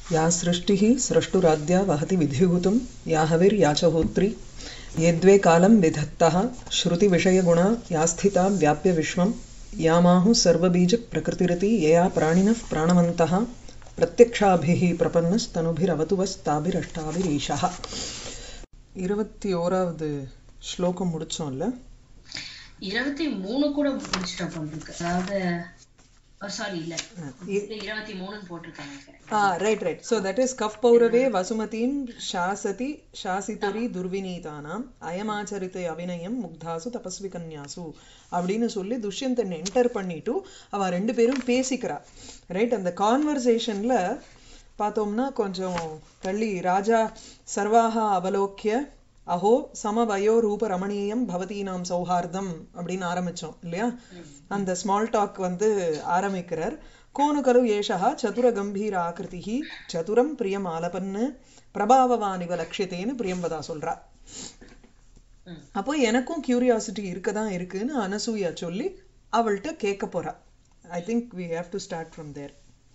या सृष्टिः स्रष्टुराद्या वहति विधिभूतं या हविर्या च होत्री ये द्वे कालं विधत्तः श्रुतिविषयगुणा या स्थिता व्याप्य विश्वं यामाहुः सर्वबीजप्रकृतिरिति यया प्राणिनः प्राणवन्तः प्रत्यक्षाभिः प्रपन्नस्तनुभिरवतु वस्ताभिरष्टाभिरीशः இருபத்தி ஓராவது ஸ்லோகம் முடிச்சோம்ல இருபத்தி மூணு கூட முடிச்சிட்டோம் போட்டிருக்கு அதாவது சாரி இல்ல இதுல இருபத்தி மூணுன்னு போட்டிருக்காங்க ஆ right right so that is கஃப் பௌரவே வசுமதீம் சாசதி சாசிதரி துர்வினீதானாம் அயமாச்சரித்த அபிநயம் முக்தாசு தபஸ்வி கன்யாசு அப்படின்னு சொல்லி துஷ்யந்தன் என்டர் பண்ணிட்டு அவ ரெண்டு பேரும் பேசிக்கிறா ரைட் அந்த கான்வர்சேஷன்ல பார்த்தோம்னா கொஞ்சம் தள்ளி ராஜா சர்வாக அவலோக்கிய அஹோ சமவயோ ரூப ரமணீயம் பவதீனாம் சௌஹார்தம் அப்படின்னு ஆரம்பிச்சோம் இல்லையா அந்த ஸ்மால் டாக் வந்து ஆரம்பிக்கிறார் கோனு கரு ஏஷா சதுர கம்பீர ஆகிருதி சதுரம் பிரியம் ஆலபன்னு பிரபாவவான் இவ லட்சியத்தேன்னு பிரியம்பதா சொல்றா அப்போ எனக்கும் கியூரியாசிட்டி இருக்கதான் இருக்குன்னு அனசூயா சொல்லி அவள்கிட்ட கேட்க போறா I think we have to start from there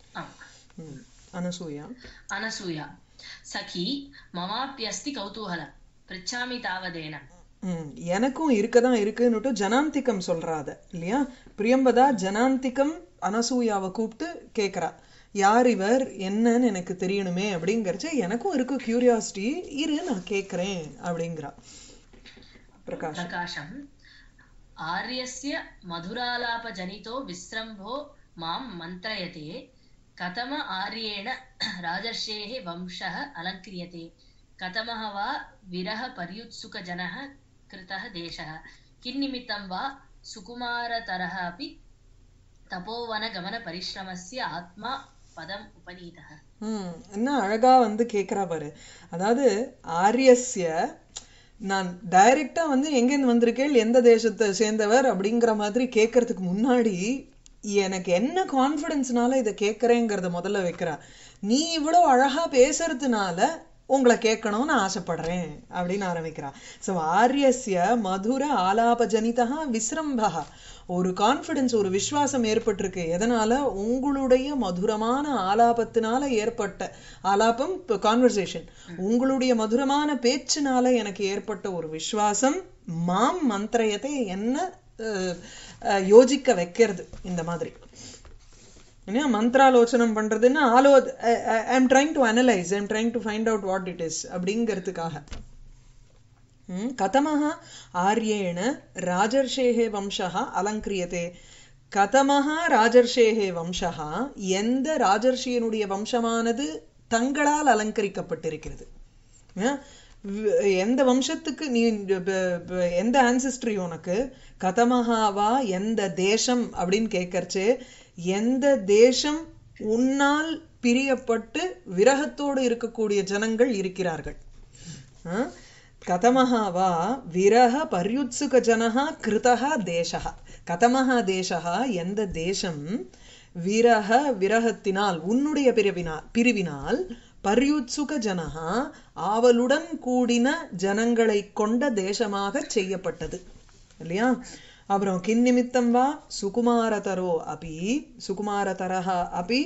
Anasuya Anasuya சகி மமாப்பியஸ்தி கௌதூகல பிரிச்சாமி தாவதேன ம் எனக்கும் இருக்கதான் இருக்குன்னுட்டு ஜனாந்திகம் சொல்றாத இல்லையா பிரியம்பதா ஜனாந்திகம் அனசூயாவை கூப்பிட்டு கேட்குறா யார் இவர் என்னன்னு எனக்கு தெரியணுமே அப்படிங்கிறச்ச எனக்கும் இருக்கு கியூரியாசிட்டி இரு நான் கேட்குறேன் அப்படிங்கிறா பிரகாஷ் பிரகாஷம் ஆரியஸ்ய மதுராலாபஜனிதோ விஸ்ரம்போ மாம் மந்திரயதே கதம ஆரியேண ராஜர்ஷேः வம்சः அலङ्क्रियते कथमः वा विरहपर्युत्सुकजनः कृतः देशः किन्निमित्तं वा सुकुमारतरः अपि तपोवनगमनपरिश्रमस्य आत्मा பதம் உபநீதः ம் என்ன அழகா வந்து கேட்குறா பாரு அதாவது ஆரியஸ்ய நான் டைரக்டா வந்து எங்கேருந்து வந்திருக்கேள் எந்த தேசத்தை சேர்ந்தவர் அப்படிங்கிற மாதிரி கேட்கறதுக்கு முன்னாடி எனக்கு என்ன கான்ஃபிடென்ஸ்னால இதை கேட்குறேங்கிறத முதல்ல வைக்கிறா நீ இவ்வளோ அழகா பேசுறதுனால உங்களை கேட்கணும்னு ஆசைப்படுறேன் அப்படின்னு ஆரம்பிக்கிறா ஸோ ஆரியஸ்ய மதுர ஆலாபஜனிதா விஸ்ரம்பா ஒரு கான்ஃபிடென்ஸ் ஒரு விசுவாசம் ஏற்பட்டிருக்கு எதனால உங்களுடைய மதுரமான ஆலாபத்தினால ஏற்பட்ட ஆலாபம் கான்வர்சேஷன் உங்களுடைய மதுரமான பேச்சினால எனக்கு ஏற்பட்ட ஒரு விசுவாசம் மாம் மந்திரயத்தை என்ன யோசிக்க வைக்கிறது இந்த மாதிரி ஏன்னா மந்திராலோச்சனம் பண்றதுன்னா ஆலோ I am trying to analyse I am trying to find out what it is அப்படிங்கிறதுக்காக கதமः ஆரியேண ராஜர்ஷேः வம்சः அலங்கிரியதே கதமः ராஜர்ஷேः வம்சः எந்த ராஜர்ஷியனுடைய வம்சமானது தங்களால் அலங்கரிக்கப்பட்டிருக்கிறது எந்த வம்சத்துக்கு நீ எந்த ஆன்சிஸ்ட்ரி உனக்கு கதமஹாவா எந்த தேசம் அப்படின்னு கேட்கறச்சு எந்த தேசம் உன்னால் பிரியப்பட்டு விரகத்தோடு இருக்கக்கூடிய ஜனங்கள் இருக்கிறார்கள் கதமஹா விரக பர்யுத்சுக ஜனஹா கிருதா தேசா கதமஹா தேசா எந்த தேசம் விரக விரகத்தினால் உன்னுடைய பிரிவினால் பிரிவினால் பர்யுத்சுக ஜனஹா ஆவலுடன் கூடின ஜனங்களை கொண்ட தேசமாக செய்யப்பட்டது இல்லையா அப்புறம் கின் நிமித்தம் வா சுகுமாரதரோ அப்பி சுகுமாரதரஹா அப்பி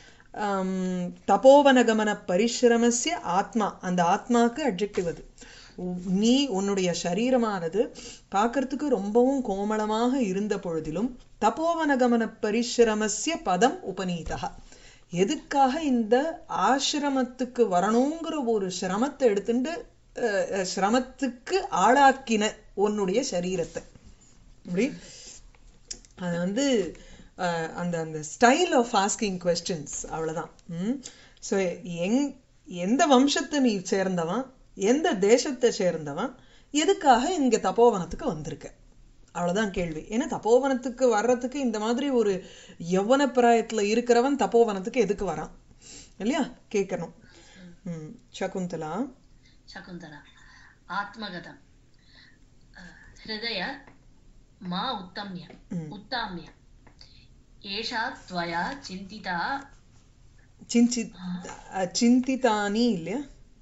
தபோவனகமன பரிசிரமசிய ஆத்மா அந்த ஆத்மாக்கு அட்ஜெக்டிவ் அது நீ உன்னுடைய சரீரமானது பார்க்கறதுக்கு ரொம்பவும் கோமளமாக இருந்த பொழுதிலும் தபோவனகமன பரிசிரமசிய பதம் உபநீதா எதுக்காக இந்த ஆசிரமத்துக்கு வரணுங்கிற ஒரு சிரமத்தை எடுத்துட்டு சிரமத்துக்கு ஆளாக்கின உன்னுடைய சரீரத்தை அப்படி அது வந்து அந்த அந்த ஸ்டைல் ஆஃப் ஆஸ்கிங் கொஸ்டின்ஸ் அவ்வளோதான் ஸோ எங் எந்த வம்சத்தை நீ சேர்ந்தவன் எந்த தேசத்தை சேர்ந்தவன் எதுக்காக இங்கே தப்போவனத்துக்கு வந்திருக்க அவ்வளோதான் கேள்வி ஏன்னா தப்போவனத்துக்கு வர்றதுக்கு இந்த மாதிரி ஒரு யௌவன பிராயத்தில் இருக்கிறவன் தப்போவனத்துக்கு எதுக்கு வரான் இல்லையா கேட்கணும் ம் சகுந்தலா சகுந்தலா ஆத்மகதம் ஹிருதய மா உத்தம்ய உத்தாமிய ஏஷா त्वया चिन्तिता चिन्तित चिन्तितानि இல்லையா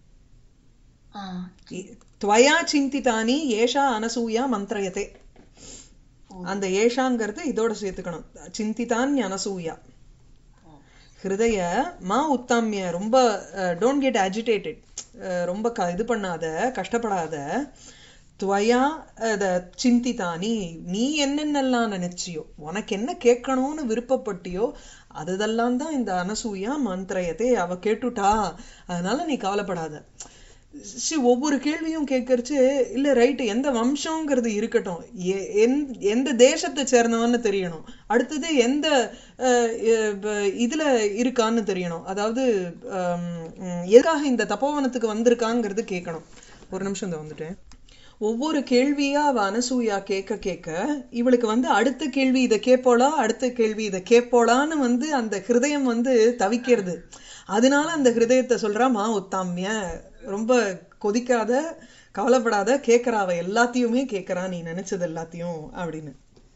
त्वया चिन्तितानि ஏஷா அனசூயா மந்திரயதே அந்த ஏஷாங்கிறது இதோட சேர்த்துக்கணும் சிந்திதான் அனசூயா ஹிருதய மா உத்தாமிய ரொம்ப டோன்ட் கெட் அஜிடேட்டட் ரொம்ப க இது பண்ணாத கஷ்டப்படாத துவயா அத சிந்திதானி நீ என்னென்னலாம் நினைச்சியோ உனக்கு என்ன கேட்கணும்னு விருப்பப்பட்டியோ அதுதெல்லாம் தான் இந்த அனசூயா மந்திரயத்தை அவ கேட்டுட்டா அதனால நீ கவலைப்படாத சி ஒவ்வொரு கேள்வியும் கேட்கறச்சு இல்ல ரைட்டு எந்த வம்சங்கிறது இருக்கட்டும் எ- எந்- எந்த தேசத்தை சேர்ந்தவன்னு தெரியணும் அடுத்தது எந்த அஹ், அஹ், ப- இதுல இருக்கான்னு தெரியணும் அதாவது ஹம், உம், எதுக்காக இந்த தப்போவனத்துக்கு வந்திருக்காங்கிறது கேட்கணும் ஒரு நிமிஷம் இந்த வந்துட்டேன் ஒவ்வொரு கேள்வியா அவ அனசூயா கேட்க கேட்க இவளுக்கு வந்து அடுத்த கேள்வி இதை கேட்போளா அடுத்த கேள்வி இதை கேட்போளான்னு வந்து அந்த ஹிருதயம் வந்து தவிக்கிறது அதனால அந்த ஹிருதயத்தை சொல்றா மா உத்தாமிய ரொம்ப கொதிக்காத கவலைப்படாத கேட்கறா அவ எல்லாத்தையுமே கேட்கறா நீ நினைச்சது எல்லாத்தையும் அப்படின்னு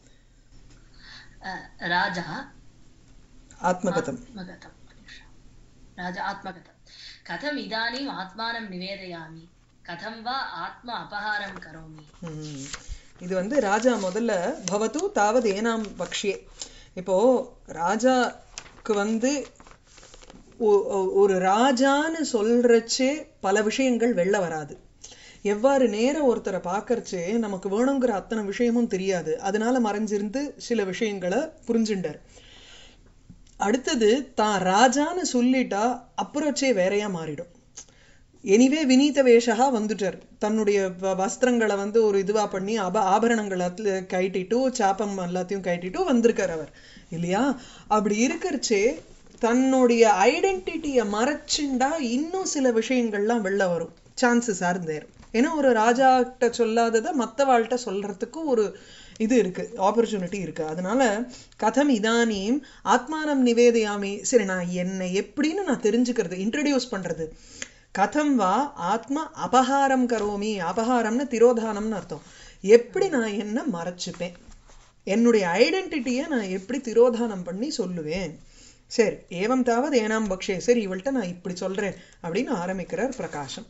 அஹ், ராஜா ஆத்மகதம் आत्मगतम् राजा आत्मगतम् कथम् इदानीम् आत्मानं निवेदयामि कथं वा आत्म अपहारं करोमि ம். இது வந்து ராஜா முதல்ல பவத்து தாவது ஏனாம் பக்ஷியே இப்போ ராஜாக்கு வந்து ஒ- ஒ- ஒரு ராஜான்னு சொல்றச்சே பல விஷயங்கள் வெளில வராது எவ்வாறு நேர ஒருத்தரை பார்க்கறச்சே நமக்கு வேணுங்கிற அத்தனை விஷயமும் தெரியாது அதனால மறைஞ்சிருந்து சில விஷயங்களை புரிஞ்சுண்டார் அடுத்தது தான் ராஜான்னு சொல்லிட்டா அப்புறச்சே வேறையா மாறிடும் எனிவே வினீத வேஷகா வந்துட்டார் தன்னுடைய வ- வஸ்திரங்களை வந்து ஒரு இதுவா பண்ணி அப ஆபரணங்களை அத்துல கட்டிட்டு சாப்பம் எல்லாத்தையும் கட்டிட்டு வந்திருக்கார் அவர் இல்லையா அப்படி இருக்கறச்சே தன்னுடைய ஐடென்டிட்டியை மறைச்சுண்டா இன்னும் சில விஷயங்கள்லாம் வெளில வரும் சான்சஸ் ஆர் தேர் ஏன்னா ஒரு ராஜாட்ட சொல்லாததை மற்றவாள்கிட்ட சொல்றதுக்கு ஒரு இது இருக்கு ஆப்பர்ச்சுனிட்டி இருக்கு அதனால கதம் இதானீம் ஆத்மானம் நிவேதையாமி சரி நான் என்னை எப்படின்னு நான் தெரிஞ்சுக்கிறது இன்ட்ரடியூஸ் பண்றது கதம் வா ஆத்ம அபகாரம் கரோமி அபகாரம்னு திரோதானம்னு அர்த்தம் எப்படி நான் என்ன மறைச்சுப்பேன் என்னுடைய ஐடென்டிட்டியை நான் எப்படி திரோதானம் பண்ணி சொல்லுவேன் சரி ஏவம் தாவது ஏனாம் பக்ஷே சரி இவள்கிட்ட நான் இப்படி சொல்றேன் அப்படின்னு ஆரம்பிக்கிறார் பிரகாஷம்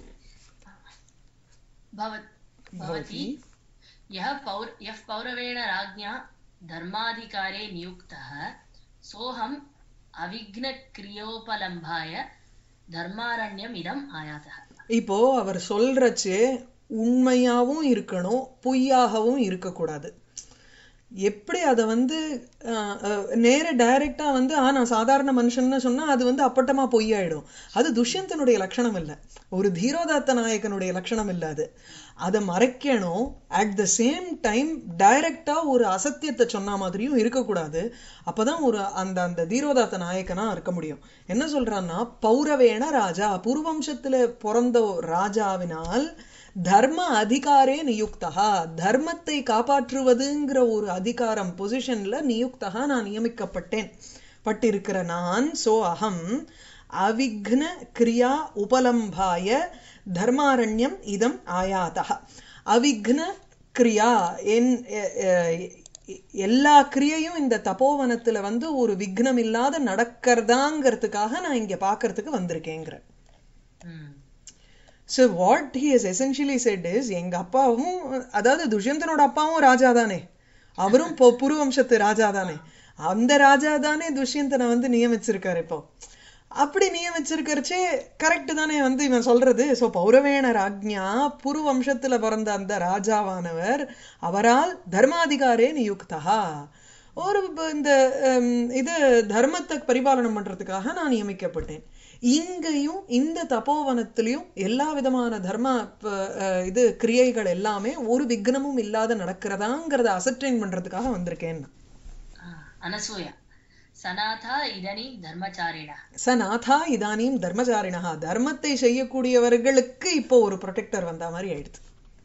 भवत् भवति यः पौर यः पौरवेण राज्ञा धर्माधिकारे नियुक्तः सोऽहम् अविघ्नक्रियोपलम्भाय धर्मारण्यम् इदम् आयातः இப்போ அவர் சொல்றச்சே உண்மையாவும் இருக்கணும் பொய்யாகவும் இருக்கக்கூடாது எப்படி அதை வந்து அஹ், அஹ், நேர டைரக்டா வந்து ஆ நான் சாதாரண மனுஷன்னு சொன்னா அது வந்து அப்பட்டமா பொய்யாயிடும் அது துஷ்யந்தனுடைய லட்சணம் இல்லை ஒரு தீரோதாத்த நாயகனுடைய லட்சணம் இல்லை அது அதை மறைக்கணும் அட் த சேம் டைம் டைரக்டா ஒரு அசத்தியத்தை சொன்ன மாதிரியும் இருக்கக்கூடாது அப்பதான் ஒரு அந்த அந்த தீரோதாத்த நாயகனா இருக்க முடியும் என்ன சொல்றான்னா பௌரவேண ராஜா பூர்வம்சத்துல பிறந்த ஒரு ராஜாவினால் தர்ம அதிகாரே நியுக்தா தர்மத்தை காப்பாற்றுவதுங்கிற ஒரு அதிகாரம் பொசிஷன்ல நியுக்தா நான் நியமிக்கப்பட்டேன் பட்டிருக்கிற நான் சோ அகம் அவிக்ன கிரியா உபலம்பாய தர்மாரண்யம் இதம் ஆயாதா அவிக்ன கிரியா என் எ- எ- எல்லா கிரியையும் இந்த தபோவனத்துல வந்து ஒரு விக்னம் இல்லாத நடக்கிறதாங்கிறதுக்காக நான் இங்க பார்க்கறதுக்கு வந்திருக்கேங்கிறேன் hmm. So what he is essentially said is எங்க அப்பாவும் அதாவது துஷ்யந்தனோட அப்பாவும் ராஜா தானே அவரும் இப்போ புருவம்சத்து ராஜா தானே அந்த ராஜா தானே துஷ்யந்தனை வந்து நியமிச்சிருக்காரு இப்போ அப்படி நியமிச்சிருக்கிறச்சே கரெக்ட் தானே வந்து இவன் சொல்றது ஸோ பௌரவேண ராஜ்ஞா புரு வம்சத்துல பிறந்த அந்த ராஜாவானவர் அவரால் தர்மாதிகாரே நியுக்தா ஒரு ப- இந்த ஹம், இது தர்மத்தை பரிபாலனம் பண்றதுக்காக நான் நியமிக்கப்பட்டேன் இங்கேயும் இந்த தபோவனத்திலையும் எல்லா விதமான தர்ம ப- அஹ், இது கிரியைகள் எல்லாமே ஒரு விக்னமும் இல்லாத நடக்கிறதாங்கிறத அசர்டைன் பண்றதுக்காக வந்திருக்கேன் நான். ஆ, அனசூயா சனாதா இதனி தர்மச்சாரிணா ச நாதா இதானீம் தர்மச்சாரிணா தர்மத்தை செய்யக்கூடியவர்களுக்கு இப்போ ஒரு ப்ரொடெக்டர் வந்த மாதிரி ஆயிடுது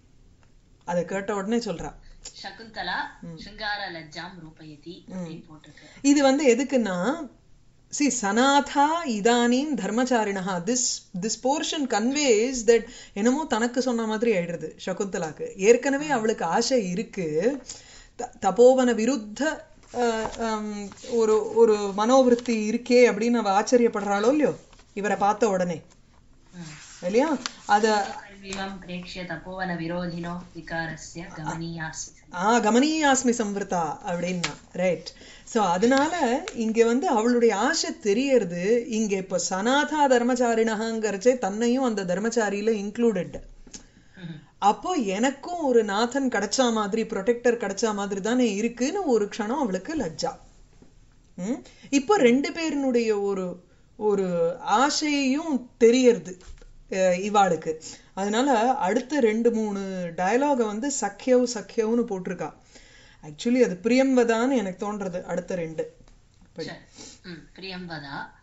அதை கேட்ட உடனே சொல்றா சகுந்தலா சிங்கார லஜ்ஜாம் ரூபயதி அப்படின்னு போட்டிருக்கு இது வந்து எதுக்குன்னா சி சனாதா இதானீம் தர்மச்சாரிணா this this portion conveys that என்னமோ தனக்கு சொன்ன மாதிரி ஆயிடுறது சகுந்தலாக்கு ஏற்கனவே அவளுக்கு ஆசை இருக்கு த- தபோவன விருத்த அஹ், ஹம், ஒரு ஒரு மனோவிருத்தி இருக்கே அப்படின்னு அவ ஆச்சரியப்படுறாளோ இல்லையோ இவரை பார்த்த உடனே ம். இல்லையா அத कल्वीमं प्रेक्ष्य तपोवन विरोधिनो विकारस्य गमनीयास्मि ஆ கமனீயாஸ்மி சம்வர்த்தா அப்படின்னா ரைட் ஸோ அதனால இங்க வந்து அவளுடைய ஆசை தெரியறது இங்க இப்போ சனாதா தர்மச்சாரிணகங்கிறச்சே தன்னையும் அந்த தர்மச்சாரியில இன்க்ளூடட் அப்போ எனக்கும் ஒரு நாதன் கிடைச்சா மாதிரி ப்ரொடெக்டர் கிடைச்சா மாதிரி தானே இருக்குன்னு ஒரு க்ஷணம் அவளுக்கு லஜ்ஜா ம்? இப்போ ரெண்டு பேரினுடைய ஒரு ஒரு ஆசையும் தெரியறது அஹ், இவாளுக்கு அதனால அடுத்த ரெண்டு மூணு டயலாக வந்து சக்கியவ் சக்கியவ்னு போட்டிருக்கா ஆக்சுவலி அது பிரியம்பதான்னு எனக்கு தோன்றது அடுத்த ரெண்டு च हम्म, प्रियं वद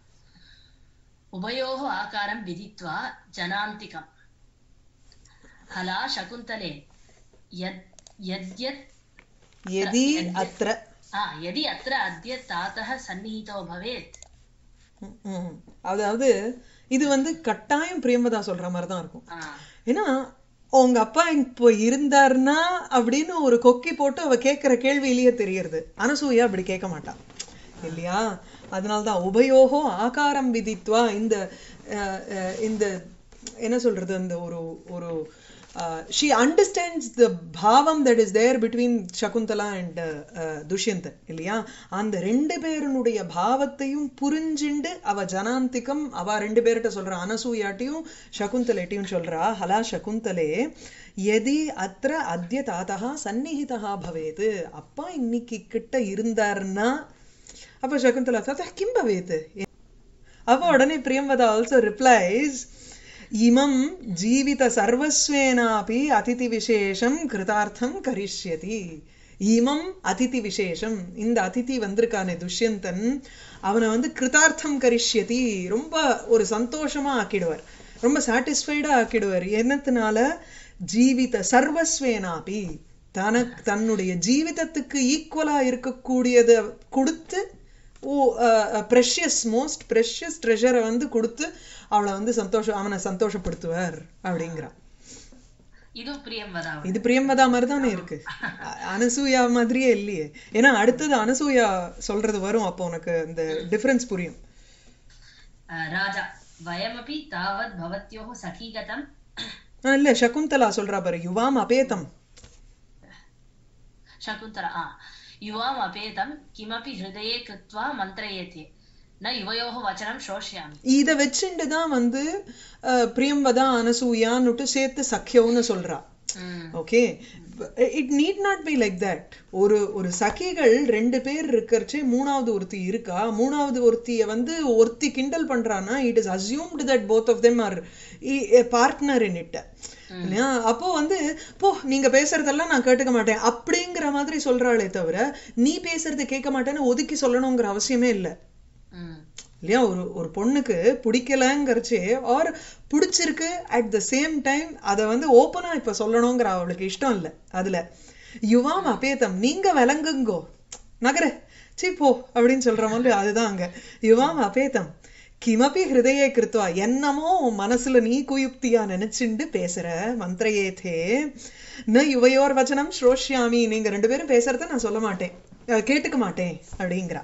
उभयोः आकारं विदित्वा जनान्तिकम् हला शकुन्तले यद् यद्यत् எதி அத்திர आ, यदि अत्र अद्य तातः सन्निहितो भवेत् ம், ம். அதாவது இது வந்து கட்டாயம் பிரியம்பதா சொல்ற மாதிரி தான் இருக்கும் आ, ஏன்னா உங்க அப்பா இப்போ இருந்தாருன்னா அப்படின்னு ஒரு கொக்கி போட்டு அவ கேட்கிற கேள்வியிலேயே தெரியறது அனசூயா அப்படி கேட்க மாட்டா இல்லையா அதனால்தான் உபயோகோ ஆகாரம் விதித்வா இந்த அஹ், அஹ், இந்த என்ன சொல்றது அந்த ஒரு ஒரு ஷி அண்டர்ஸ்டாண்ட்ஸ் த பாவம் that is there between Shakuntala and Dushyanthan இல்லையா அந்த ரெண்டு பேருனுடைய பாவத்தையும் புரிஞ்சுண்டு அவ ஜனாந்திகம் அவ ரெண்டு பேர்கிட்ட சொல்றா அனசூயாட்டியும் சகுந்தலைட்டையும் சொல்றா ஹலா சகுந்தலே எதி அத்திர அத்ய தாத்தா சந்நிஹிதா பவேது அப்பா இன்னைக்கு கிட்ட இருந்தாருன்னா அப்ப சகுந்தலா தாத்தா கிம் பவேத் அப்போ உடனே பிரியம்பதா ஆல்சோ ரிப்ளைஸ் இமம் ஜீவித சர்வஸ்வேனாபி அதிதி விசேஷம் கிருதார்த்தம் கரிஷ்யதி இமம் அதிதி விசேஷம் இந்த அதிதி வந்திருக்கானே துஷ்யந்தன் அவனை வந்து கிருதார்த்தம் கரிஷ்யதி ரொம்ப ஒரு சந்தோஷமா ஆக்கிடுவார் ரொம்ப சாட்டிஸ்ஃபைடா ஆக்கிடுவார் என்னத்தினால ஜீவித சர்வஸ்வேனாபி தனக்கு தன்னுடைய ஜீவிதத்துக்கு ஈக்குவலா இருக்கக்கூடியதை கொடுத்து ஓ ப்ரெஷியஸ் மோஸ்ட் ப்ரெஷியஸ் ட்ரெஷரை வந்து கொடுத்து அவளை வந்து சந்தோஷம் அவனை சந்தோஷப்படுத்துவார் அப்படிங்கிறான் இது பிரியம் வதா இது பிரியம்பதா மாதிரி தானே இருக்கு அ- அனசூயா மாதிரியே இல்லையே ஏன்னா அடுத்தது அனசூயா சொல்றது வரும் அப்போ உனக்கு இந்த டிஃபரன்ஸ் புரியும் ராஜா வயமபி தாவத் பவத்யோः சகீகதம் ஆ, இல்ல சகுந்தலா சொல்றா பாரு யுவாம் அபேதம் शकुन्तला आ युवाम् अपेतं किमपि हृदये कृत्वा मन्त्रयेते न युवयोः वचनं श्रोष्यामि இத வச்சுண்டு தான் வந்து அஹ், பிரியம்பதா அனசூயான்னுட்டு சேர்த்து சக்கியம்னு சொல்றா hmm, okay it need not be like that ஒரு ஒரு சகிகள் ரெண்டு பேர் இருக்கறச்சே மூணாவது ஒருத்தி இருக்கா மூணாவது ஒருத்திய வந்து ஒருத்தி கிண்டல் பண்றான்னா it is assumed that both of them are partner in it இல்லையா அப்போ வந்து போ நீங்க பேசுறதெல்லாம் நான் கேட்டுக்க மாட்டேன் அப்படிங்கிற மாதிரி சொல்றாளே தவிர நீ பேசுறது கேட்க மாட்டேன்னு ஒதுக்கி சொல்லணுங்கிற அவசியமே இல்லை ம், இல்லையா ஒரு ஒரு பொண்ணுக்கு பிடிக்கலங்கிறச்சே ஆர் பிடிச்சிருக்கு அட் த சேம் டைம் அதை வந்து ஓப்பனா இப்ப சொல்லணுங்கிற அவளுக்கு இஷ்டம் இல்லை அதுல யுவாம் அபேதம் நீங்க விளங்குங்கோ நகர சீ போ அப்படின்னு சொல்ற மாதிரி அதுதான் அங்க யுவாம் அபேதம் கிமபி ஹிருதயே கிருத்வா என்னமோ உன் மனசுல நீ குயுக்தியா நினைச்சுண்டு பேசுற மந்திரயேதே ந யுவையோர் வச்சனம் ஸ்ரோஷ்யாமி நீங்க ரெண்டு பேரும் பேசுறத நான் சொல்ல மாட்டேன் அஹ் கேட்டுக்க மாட்டேன் அப்படிங்கிறா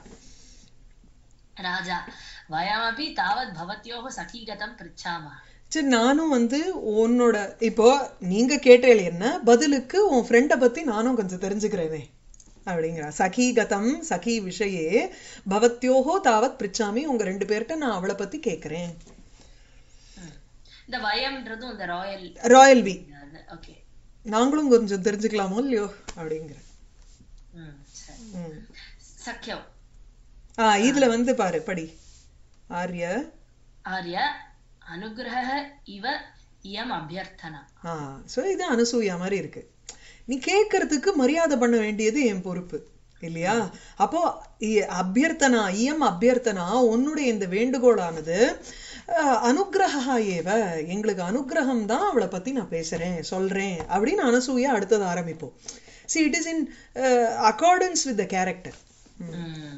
ராஜா வயமபி தாவத் பவத்யோः சகீகதம் பிரிச்சாமः சரி நானும் வந்து உன்னோட இப்போ நீங்க கேட்டேள் என்ன பதிலுக்கு உன் ஃப்ரெண்டை பத்தி நானும் கொஞ்சம் தெரிஞ்சுக்கிறேனே அப்படிங்கிறா சகி கதம் சகி விஷயே பவத்யோஹோ தாவத் பிரிச்சாமி உங்க ரெண்டு பேர்கிட்ட நான் அவளை பத்தி கேட்கிறேன் ம். இந்த வயம்ன்றதும் இந்த ராயல் ராயல் பி ஓகே நாங்களும் கொஞ்சம் தெரிஞ்சுக்கலாமோ இல்லையோ அப்படிங்கிற ம் சரி ம். சக்கியம் ஆ இதுல வந்து பாரு படி ஆர்ய ஆர்ய அனுகிரக இவ இயம் அபியர்த்தனா ஆ சோ இது அனசூயா மாதிரி இருக்கு நீ கேட்கறதுக்கு மரியாதை பண்ண வேண்டியது என் பொறுப்பு இல்லையா அப்போ இ- அபியர்த்தனா இயம் அபியர்த்தனா உன்னுடைய இந்த வேண்டுகோளானது அஹ், அனுக்கிரகா ஏவ எங்களுக்கு அனுக்கிரகம் தான் அவளை பத்தி நான் பேசுறேன் சொல்றேன் அப்படின்னு அனசூயா அடுத்தது ஆரம்பிப்போம் see it is in accordance with the character ம்.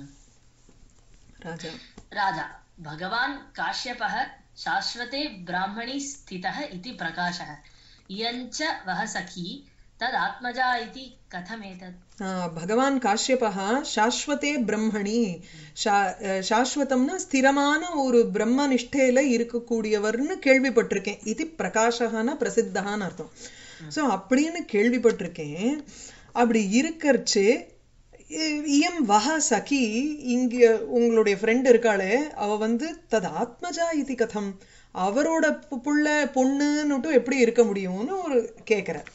ராஜா राजा भगवान् काश्यपः शाश्वते ब्राह्मणि स्थितः इति प्रकाशः इयञ्च वः सखी तद् आत्मजा इति कथमेतत् ஆ, பகவான் காஷ்யபः சாஸ்வதே பிரம்மணி சா- அஹ், சாஸ்வதம்னா ஸ்திரமான ஒரு பிரம்ம நிஷ்டையில இருக்கக்கூடியவர்னு கேள்விப்பட்டிருக்கேன் இது பிரகாஷகான பிரசித்தகான்னு அர்த்தம் சோ அப்படின்னு கேள்விப்பட்டிருக்கேன் அப்படி இருக்கறச்சு இ- இயம் வஹ சகி இங்க உங்களுடைய ஃப்ரெண்ட் இருக்காளே அவ வந்து தது ஆத்மஜா இது கதம் அவரோட பு- புள்ள பொண்ணுன்னுட்டும் எப்படி இருக்க முடியும்னு ஒரு கேக்குறார்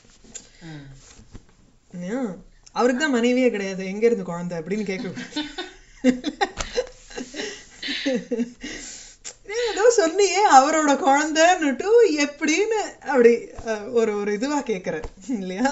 அவருக்கு தான் மனைவியே கிடையாது எங்க இருந்து குழந்தை அப்படின்னு கேட்க ஏதோ சொன்னியே அவரோட குழந்தைன்னுட்டு எப்படின்னு அப்படி அஹ், ஒரு ஒரு இதுவா கேக்குறார் இல்லையா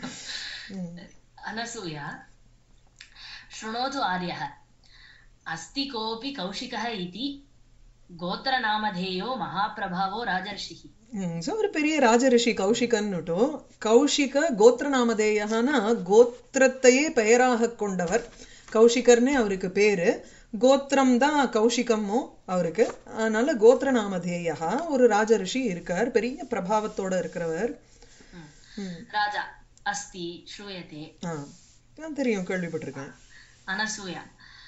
अनसूया शृणोतु आर्यः अस्ति कोऽपि कौशिकः इति गोत्रनामधेयो महाप्रभावो राजर्षिः ஸோ ஒரு பெரிய ராஜரிஷி கௌஷிகன்னுட்டும் கௌஷிக கோத்திரநாமதேயனா கோத்திரத்தையே பெயராக கொண்டவர் கௌஷிகர்னே அவருக்கு பேரு கோத்திரம் தான் கௌஷிகமோ அவருக்கு அதனால கோத்திரநாமதேயா ஒரு ராஜரிஷி இருக்கார் பெரிய பிரபாவத்தோட இருக்கிறவர் ம். राजा अस्ति श्रूयते ஆ நான் தெரியும் கேள்விப்பட்டிருக்கேன் अनसूया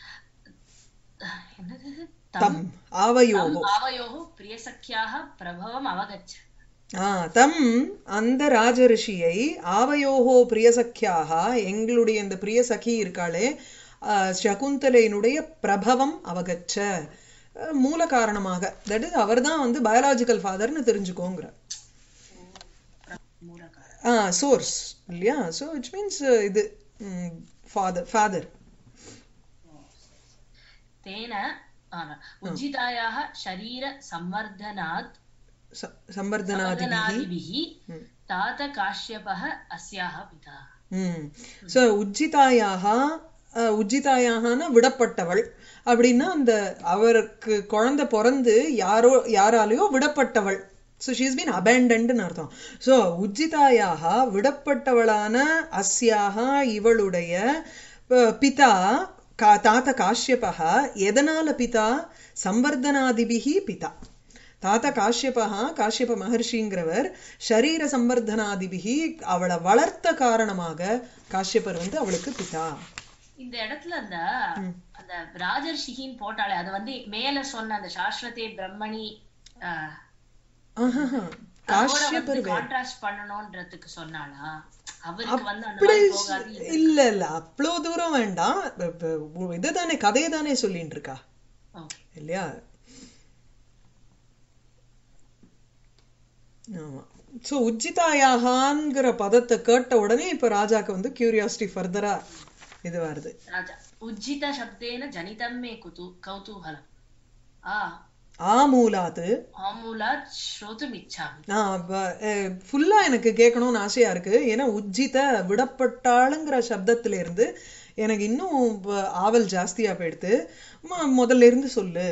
என்னது தம் தம் ஆவயோகோ தம் आवयोः प्रियसख्याः प्रभवम् अवगच्छ ஆ தம் அந்த ராஜரிஷியை ஆவயோகோ பிரியசக்கியாக எங்களுடைய இந்த பிரியசகி இருக்காளே ஆ, சகுந்தலையினுடைய பிரபவம் அவகச்ச அஹ், மூல காரணமாக தட் இஸ் அவர் தான் வந்து பயாலாஜிக்கல் ஃபாதர்னு தெரிஞ்சுக்கோங்கிற மூலகாரம் ஆ சோர்ஸ் இல்லையா ஸோ இட்ஸ் மீன்ஸ் இது ஃபாதர் ஃபாதர் तेन आ, न, उज्जितायाः शरीरसंवर्धनात् சம்பர்தனாதிபிகி संवर्धनादिभिः तात काश्यपः अस्याः पिता ம் ஸோ உஜ்ஜிதாயாக அஹ், உஜ்ஜிதாயாகனா விடப்பட்டவள் அப்படின்னா அந்த அவருக்கு குழந்தை பிறந்து யாரோ யாராலேயோ விடப்பட்டவள் ஸோ ஷீஸ் பீன் அபேண்டன்ட்னு அர்த்தம் ஸோ உஜ்ஜிதாயாக விடப்பட்டவளான அஸ்யாக இவளுடைய அஹ், பிதா கா தாத்த காஷ்யபः எதனால பிதா சம்பர்தனாதிபிகி பிதா தாத்தா காஷ்யபா காஷ்யப மகர்ஷிங்கிறவர் ஷரீர சம்பர்தனாதிபிகி அவளை வளர்த்த காரணமாக காஷ்யபர் வந்து அவளுக்கு பிதா இந்த இடத்துல அந்த அந்த ராஜர்ஷிகின்னு போட்டாலே அது வந்து மேல சொன்ன அந்த சாஸ்வதே பிரம்மணி ஆஹ், ஆஹாஹா. அதோட காஷ்யபர் வந்து வேற. கான்ட்ராஸ்ட் பண்ணணும்ன்றதுக்கு சொன்னாளா அவருக்கு வந்து அந்த அப்படி மாதிரி போகாது இல்ல இல்ல அவ்வளோ தூரம் வேண்டாம் இப்ப- இப்ப இதுதானே கதையை தானே சொல்லிட்டு இருக்கா ஓகே இல்லையா ஆமா சோ உஜ்ஜிதாயாகாங்கிற பதத்தை கேட்ட உடனே இப்ப ராஜாக்கு வந்து கியூரியாசிட்டி ஃபர்தரா இது வருது ராஜா உஜ்ஜித சப்தேன ஜனிதம் மே குது கௌதூகலம் ஆ ஆமூலாத்து ஆமூலாத் ஸ்ரோதும் இச்சாமி நான் ஃபுல்லா எனக்கு கேட்கணும்னு ஆசையா இருக்கு ஏன்னா உஜ்ஜித விடப்பட்டாளுங்கிற சப்தத்துல இருந்து எனக்கு இன்னும் வ- ஆவல் ஜாஸ்தியா போயிடுது ம- முதல்ல இருந்து சொல்லு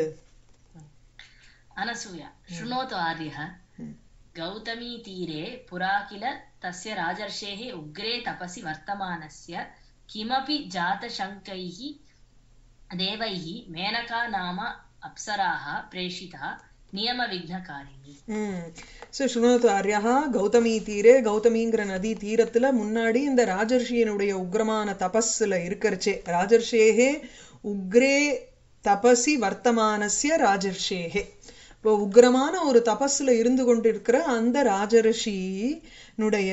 अनसूया शृणोतु आर्यः गौतमी तीरे पुरा किल तस्य राजर्षेः उग्रे तपसि वर्तमानस्य किमपि जातशङ्कैः देवैः मेनका नाम अप्सराः प्रेषिता नियमविघ्नकारिणी ம் ஸோ சுனோத்து ஆர்யா கௌதமி தீரே கௌதமிங்கிற நதி தீரத்துல முன்னாடி இந்த ராஜர்ஷியனுடைய உக்ரமான தபஸ்ல இருக்கறச்சே ராஜர்ஷேகே உக்ரே தபசி வர்த்தமானஸ்ய ராஜர்ஷேகே இப்போ உக்ரமான ஒரு தபஸ்ல இருந்து கொண்டிருக்கிற அந்த ராஜர்ஷியினுடைய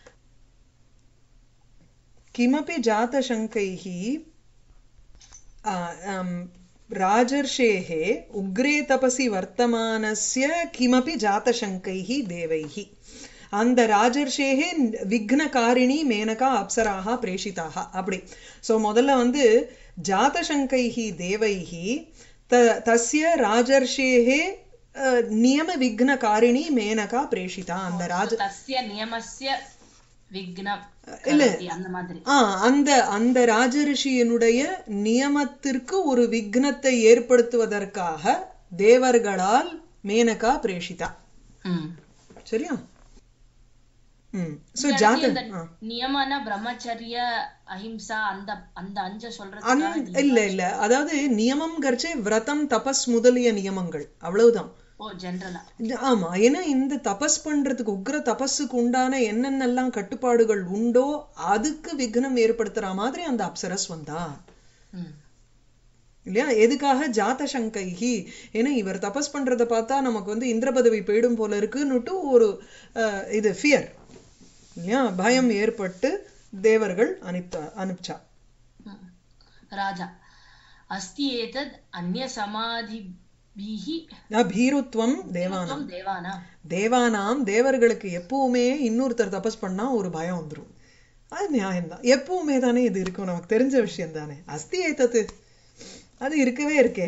கிமபி ஜாதசங்கைஹி आ, अम्, राजर्षेः उग्रे तपसि वर्तमानस्य किमपि जातशङ्कैः देवैः அந்த ராஜர்ஷேகே விக்னகாரிணி மேனகா அப்சராக பிரேஷிதாக அப்படி ஸோ முதல்ல வந்து ஜாதசங்கைஹி தேவைஹி த தஸ்ய ராஜர்ஷேகே அஹ், நியம விக்னகாரிணி மேனகா பிரேஷிதா அந்த ராஜ तस्य नियमस्य विघ्नं இல்ல. करोति, அந்த மாதிரி ஆ அந்த அந்த ராஜரிஷியினுடைய நியமத்திற்கு ஒரு விக்னத்தை ஏற்படுத்துவதற்காக தேவர்களால் மேனகா பிரேஷிதா ம். சரியா ம் சோ இந்த ஜாத இடத்துல ஆ. இந்த நியமன பிரம்மச்சரிய அஹிம்சா அந்த அந்த அஞ்ச அந் சொல்றதுக்காக இல்ல இல்ல அதாவது நியமம் கர்ச்சே விரதம் தபஸ் முதலிய நியமங்கள் அவ்வளவுதான் ஓ ஜென்ரலா இது- ஆமா ஏன்னா இந்த தபஸ் பண்றதுக்கு உக்ர தபஸுக்கு உண்டான என்னென்னலாம் கட்டுப்பாடுகள் உண்டோ அதுக்கு விக்னம் ஏற்படுத்துற மாதிரி அந்த அப்சரஸ் வந்தா ம் இல்லையா எதுக்காக ஜாத சங்கைஹி ஏன்னா இவர் தபஸ் பண்றத பார்த்தா நமக்கு வந்து இந்திர பதவி போயிடும் போல இருக்குன்னுட்டு ஒரு அஹ், இது ஃபியர் இல்லையா பயம் ஏற்பட்டு தேவர்கள் அனுப்ப அனுப்பிச்சா ம். ராஜா अस्ति एतद् अन्यसमाधिभिः அஹ், பீருத்வம் தேவானாம் त्वं देवानां தேவானாம் தேவர்களுக்கு எப்பவுமே இன்னொருத்தர் தபஸ் பண்ணா ஒரு பயம் வந்துரும் அது நியாயம்தான் எப்பவுமே தானே இது இருக்கும் நமக்கு தெரிஞ்ச விஷயம் தானே அஸ்தி ஏத்தது அது இருக்கவே இருக்கே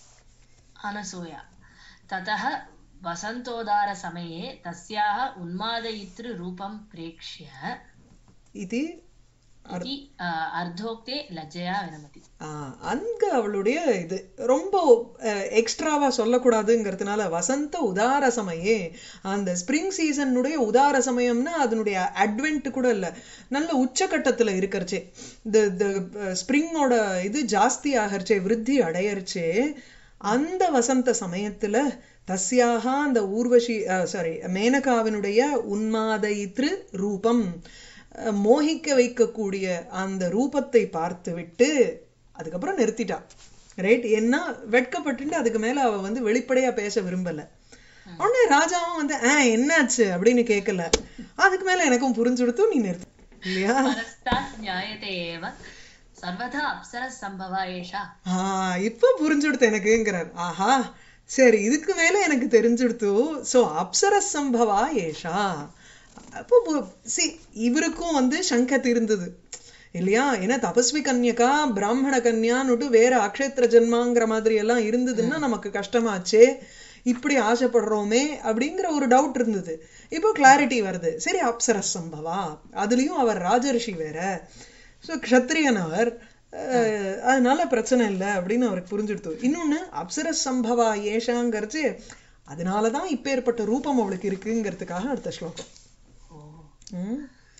अनसूया ततः वसन्तोदारसमये तस्याः उन्मादयितृरूपं प्रेक्ष्य இது इति अ, अर्धोक्ते लज्जया विरमति ஆஹ் அங்க அவளுடைய இது ரொம்ப எக்ஸ்ட்ராவா சொல்லக்கூடாதுங்கிறதுனால வசந்த உதார சமயே அந்த ஸ்ப்ரிங் சீசனுடைய உதார சமயம்னா அதனுடைய அட்வென்ட் கூட இல்ல நல்ல உச்சகட்டத்துல இருக்கிறச்சே இந்த ஸ்ப்ரிங்கோட இது ஜாஸ்தி ஆகறச்சே விருத்தி அடையறச்சே அந்த வசந்த சமயத்துல தஸ்யாக அந்த ஊர்வசி சாரி மேனகாவினுடைய உன்மாதயித்ரு ரூபம் அஹ், மோகிக்க வைக்கக்கூடிய அந்த ரூபத்தை பார்த்துவிட்டு அதுக்கப்புறம் நிறுத்திட்டா ரைட் என்ன வெட்கப்பட்டுட்டு அதுக்கு மேல அவ வந்து வெளிப்படையா பேச விரும்பல உடனே ராஜாவும் வந்து ஆ என்னாச்சு அப்படின்னு கேட்கல அதுக்கு மேல எனக்கும் புரிஞ்சுடுத்து நீ நிறுத்து இல்லையா परस्तात् ज्ञायते एव सर्वथा अप्सरसम्भवा एषा ஆஹ் இப்ப புரிஞ்சுடுத்து எனக்குங்கிறார் ஆஹா சரி இதுக்கு மேல எனக்கு தெரிஞ்சுடுத்து சோ அப்சர சம்பவா ஏஷா அப்போ சி இவருக்கும் வந்து சங்கத் இருந்தது இல்லையா ஏன்னா தபஸ்வி கன்யகா பிராமண கன்யான்னுட்டு வேற அக்ஷேத்திர ஜென்மாங்கிற மாதிரி எல்லாம் இருந்ததுன்னா நமக்கு கஷ்டமாச்சே இப்படி ஆசைப்படுறோமே அப்படிங்கிற ஒரு டவுட் இருந்தது இப்போ கிளாரிட்டி வருது சரி அப்சர சம்பவா அதுலயும் அவர் ராஜரிஷி வேற ஸோ க்ஷத்ரியன் அவர் அஹ், அதனால பிரச்சனை இல்லை அப்படின்னு அவருக்கு புரிஞ்சுடுத்து இன்னொன்னு அப்சர சம்பவா ஏஷாங்கிறச்சு அதனாலதான் இப்பேற்பட்ட ரூபம் அவளுக்கு இருக்குங்கிறதுக்காக அடுத்த ஸ்லோகம் ओ ம்.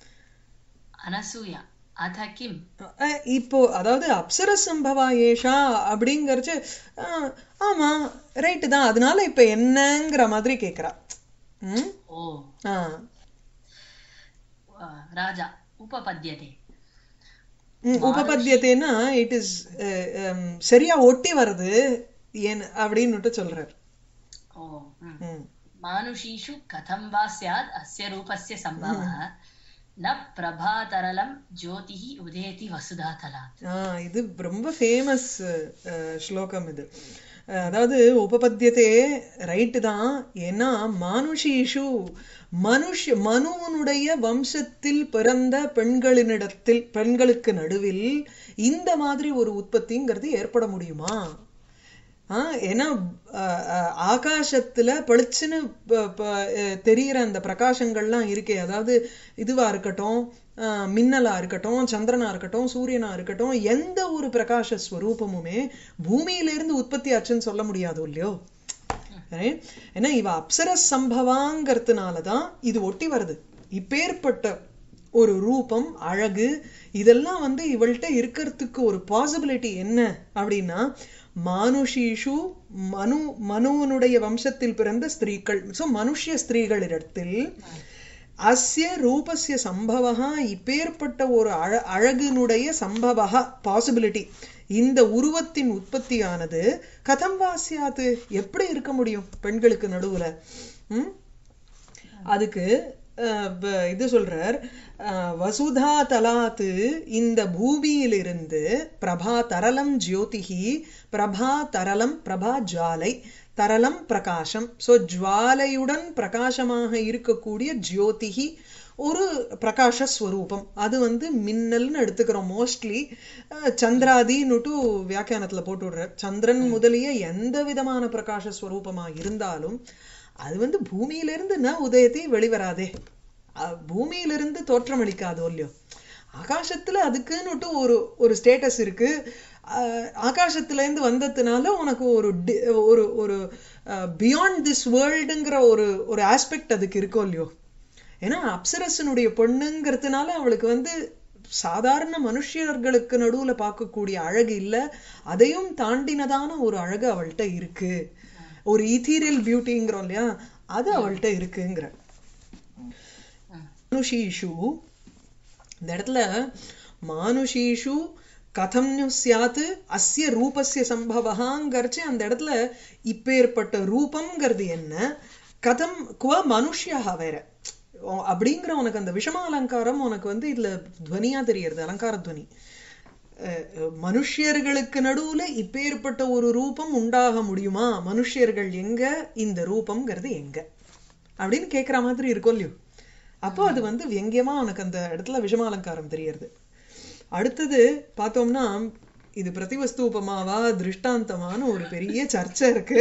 अनसूया अथ किम् அஹ், இப்போ அதாவது அப்சர சம்பவா ஏஷா அப்படிங்கறச்சு அஹ், ஆமா ரைட்டு தான் அதனால இப்ப என்னங்கிற மாதிரி கேக்குறா ம் ओ ஆ अ, राजा उपपद्यते ம், உபபத்தியத்தைன்னா இட் இஸ் சரியா ஒட்டி வருது ஏன் அப்படின்னுட்டு சொல்றார் ओ म्. ம் मानुषीषु कथं वा स्यात् अस्य रूपस्य सम्भवः न प्रभातरलं ज्योतिः उदेति वसुधातलात् ஆ, இது ரொம்ப ஃபேமஸ் ஸ்லோகம் இது அஹ், அதாவது உபபத்தியத்தே ரைட்டு தான் ஏன்னா மானுஷீஷு மனுஷ மனுவனுடைய வம்சத்தில் பிறந்த பெண்களினிடத்தில் பெண்களுக்கு நடுவில் இந்த மாதிரி ஒரு உற்பத்திங்கிறது ஏற்பட முடியுமா ஆ, ஏன்னா அஹ், அஹ், ஆகாசத்துல பளிச்சுன்னு ப- ப- அஹ், தெரியிற அந்த பிரகாசங்கள்லாம் இருக்கே அதாவது இதுவா இருக்கட்டும் அஹ், மின்னலா இருக்கட்டும் சந்திரனா இருக்கட்டும் சூரியனா இருக்கட்டும் எந்த ஒரு பிரகாச ஸ்வரூபமுமே பூமியிலிருந்து உற்பத்தி ஆச்சுன்னு சொல்ல முடியாது இல்லையோ Right? ஏன்னா இவ அப்சர சம்பவாங்கிறதுனால தான் இது ஒட்டி வருது இப்பேற்பட்ட ஒரு ரூபம் அழகு இதெல்லாம் வந்து இவள்கிட்ட இருக்கிறதுக்கு ஒரு பாசிபிலிட்டி என்ன அப்படின்னா மானுஷீஷு மனு மனுவனுடைய வம்சத்தில் பிறந்த ஸ்திரீகள் ஸோ மனுஷ்ய ஸ்திரீகளிடத்தில் அஸ்ய ரூபஸ்ய சம்பவா இப்பேற்பட்ட ஒரு அழ அழகினுடைய சம்பவா பாசிபிலிட்டி இந்த உருவத்தின் உற்பத்தியானது கதம் வாசியாது எப்படி இருக்க முடியும் பெண்களுக்கு நடுவுல ம் அதுக்கு அஹ், வ- இது சொல்றார் அஹ், வசுதா தலாத்து இந்த பூமியிலிருந்து பிரபா தரலம் ஜோதிகி பிரபா தரலம் பிரபா ஜுவாலை தரலம் பிரகாசம் சோ ஜுவாலையுடன் பிரகாசமாக இருக்கக்கூடிய ஜோதிகி ஒரு பிரகாஷ ஸ்வரூபம் அது வந்து மின்னல்னு எடுத்துக்கிறோம் மோஸ்ட்லி சந்திராதின்னுட்டு வியாக்கியானத்துல போட்டு விடுற சந்திரன் முதலிய எந்த விதமான பிரகாஷ ஸ்வரூபமா இருந்தாலும் அது வந்து பூமியிலிருந்து ந உதயத்தை வெளிவராதே அஹ் பூமியிலிருந்து தோற்றமளிக்காதோ இல்லையோ ஆகாசத்துல அதுக்குன்னுட்டு ஒரு ஒரு ஸ்டேட்டஸ் இருக்கு அஹ் ஆகாசத்துல இருந்து வந்ததுனால உனக்கு ஒரு di- ஒரு ஒரு பியாண்ட் திஸ் வேர்ல்டுங்கிற ஒரு ஒரு ஆஸ்பெக்ட் அதுக்கு இருக்கும் இல்லையோ ஏன்னா அப்சரசனுடைய பொண்ணுங்கிறதுனால அவளுக்கு வந்து சாதாரண மனுஷர்களுக்கு நடுவுல பார்க்கக்கூடிய அழகு இல்ல அதையும் தாண்டினதான ஒரு அழகு அவள்கிட்ட இருக்கு ஒரு ஈத்தீரியல் பியூட்டிங்கிறோம் இல்லையா அது அவள்கிட்ட இருக்குங்கிற மானுஷீஷு இந்த இடத்துல மானுஷீஷு கதம் சியாத்து அஸ்ய ரூபஸ்ய சம்பவகாங்கிறச்சு அந்த இடத்துல இப்பேற்பட்ட ரூபம்ங்கிறது என்ன கதம் குவ மனுஷ்யா வேற ஓ, அப்படிங்கிற உனக்கு அந்த விஷம அலங்காரம் உனக்கு வந்து இதுல துவனியா தெரியறது அலங்கார துவனி அஹ், மனுஷ்யர்களுக்கு நடுவுல இப்பேற்பட்ட ஒரு ரூபம் உண்டாக முடியுமா மனுஷ்யர்கள் எங்க இந்த ரூபம்ங்கிறது எங்க அப்படின்னு கேக்குற மாதிரி இருக்கும் இல்லையோ அப்போ அது வந்து வியங்கியமா உனக்கு அந்த இடத்துல விஷமாலங்காரம் தெரியறது அடுத்தது பார்த்தோம்னா இது பிரதிவஸ்தூபமாவா திருஷ்டாந்தமான ஒரு பெரிய சர்ச்சை இருக்கு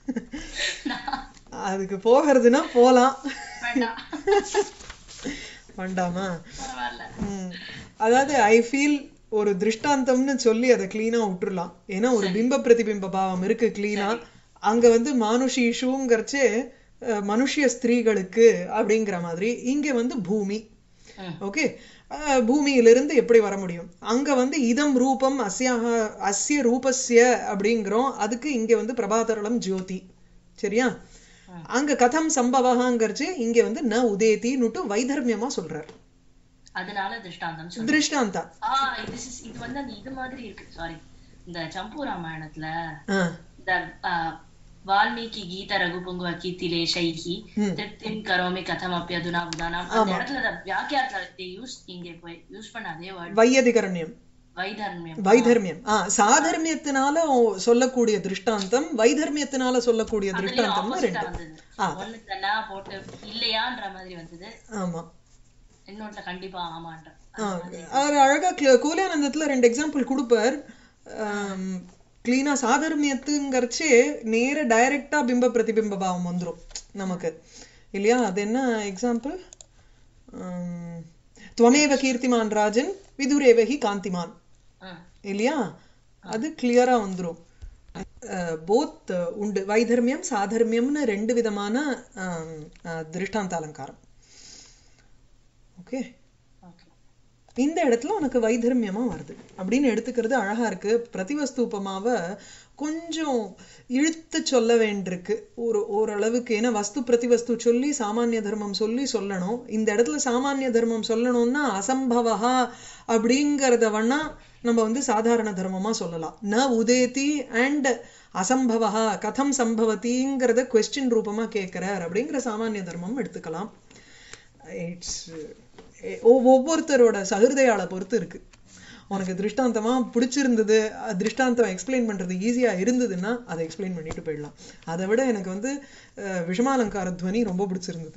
அதுக்கு போகிறதுனா போலாம் வேண்டாம் வேண்டாமா பரவாயில்ல ம். அதாவது ஐ ஃபீல் ஒரு திருஷ்டாந்தம்னு சொல்லி அதை கிளீனா விட்டுறலாம் ஏன்னா ஒரு பிம்ப பிரதிபிம்ப பாவம் இருக்கு கிளீனா அங்க வந்து மானுஷி இஷுங்கிறச்சே அஹ், மனுஷ்ய ஸ்திரீகளுக்கு அப்படிங்கிற மாதிரி இங்க வந்து பூமி ம். ஓகே பூமியிலிருந்து எப்படி வர முடியும் அங்க வந்து இதம் ரூபம் அஸ்யாக அஸ்ய ரூபஸ்ய அப்படிங்கிறோம் அதுக்கு இங்க வந்து பிரபாதரளம் ஜோதி சரியா அங்க கதம் சம்பவகாங்கிறச்சு இங்க வந்து ந உதேதின்னுட்டு வைதர்மியமா சொல்றார் அதனால திருஷ்டாந்தம் சொல்லு திருஷ்டாந்தா ஆ இது is- இது வந்து அந்த இது மாதிரி இருக்கு சாரி இந்த சம்பு ராமாயணத்துல ஆ, இந்த ஆ, வால்மீகி கீத ரகுபுங்குவ கீர்த்திலே ஷைஹி ம். திருப்திம் கரோமி கதம் அப்பி அதுனா புதானாம் அந்த இடத்துல அந்த வியாக்கியாத்துல யூஸ் இங்க போய் யூஸ் பண்ண அதே வேர்ட் வையதிகரண்யம் வைதர்மியம் வைதர்மியம் ஆ சாதர்மியத்தினால ஓ- சொல்லக்கூடிய திருஷ்டாந்தம் வைதர்மியத்தினால சொல்லக்கூடிய திருஷ்டாந்தம்னு ஆப்போசிட்டா ரெண்டு வந்தது ஆ. ஒண்ணு தானா போட்டு இல்லையான்ற மாதிரி வந்தது ஆமா இன்னொன்றுல கண்டிப்பா ஆமான்ற ஆ, அவர் அழகா க்ள- கூலியானந்தத்துல ரெண்டு எக்ஸாம்பிள் கொடுப்பார் கிளீனா சாதர்மியத்துங்கிறச்சே நேர டைரக்டா பிம்ப பிரதிபிம்ப பாவம் வந்துரும் நமக்கு இல்லையா அது என்ன எக்ஸாம்பிள் துவமேவ கீர்த்திமான் ராஜன் விதுரேவகி காந்திமான் ம். இல்லையா அது கிளியரா வந்துரும் போத் உண்டு வைதர்மியம் சாதர்மியம்னு ரெண்டு விதமான ஆம், அஹ், திருஷ்டாந்த அலங்காரம் ஓகே Okay. இந்த இடத்துல உனக்கு வைதர்மியமா வருது அப்படின்னு எடுத்துக்கிறது அழகா இருக்கு பிரதிவஸ்தூபமாவ கொஞ்சம் இழுத்து சொல்ல வேண்டியிருக்கு ஒரு ஓரளவுக்கு ஏன்னா வஸ்து பிரதிவஸ்து சொல்லி சாமானிய தர்மம் சொல்லி சொல்லணும் இந்த இடத்துல சாமானிய தர்மம் சொல்லணும்னா அசம்பவஹா அப்படிங்கறத வேணா நம்ம வந்து சாதாரண தர்மமா சொல்லலாம் ந உதேதி அண்ட் அசம்பவஹா கதம் சம்பவதிங்கிறத கொஸ்டின் ரூபமா கேட்கிறார் அப்படிங்கிற சாமானிய தர்மம் எடுத்துக்கலாம் இட்ஸ் ஒவ்வொருத்தரோட சகிருதையால பொறுத்து இருக்கு உனக்கு திருஷ்டாந்தமா பிடிச்சிருந்தது அஹ் திருஷ்டாந்தம் எக்ஸ்பிளைன் பண்றது ஈஸியா இருந்ததுன்னா அதை எக்ஸ்பிளைன் பண்ணிட்டு போயிடலாம் அதை விட எனக்கு வந்து அஹ், விஷமாலங்கார துவனி ரொம்ப பிடிச்சிருந்தது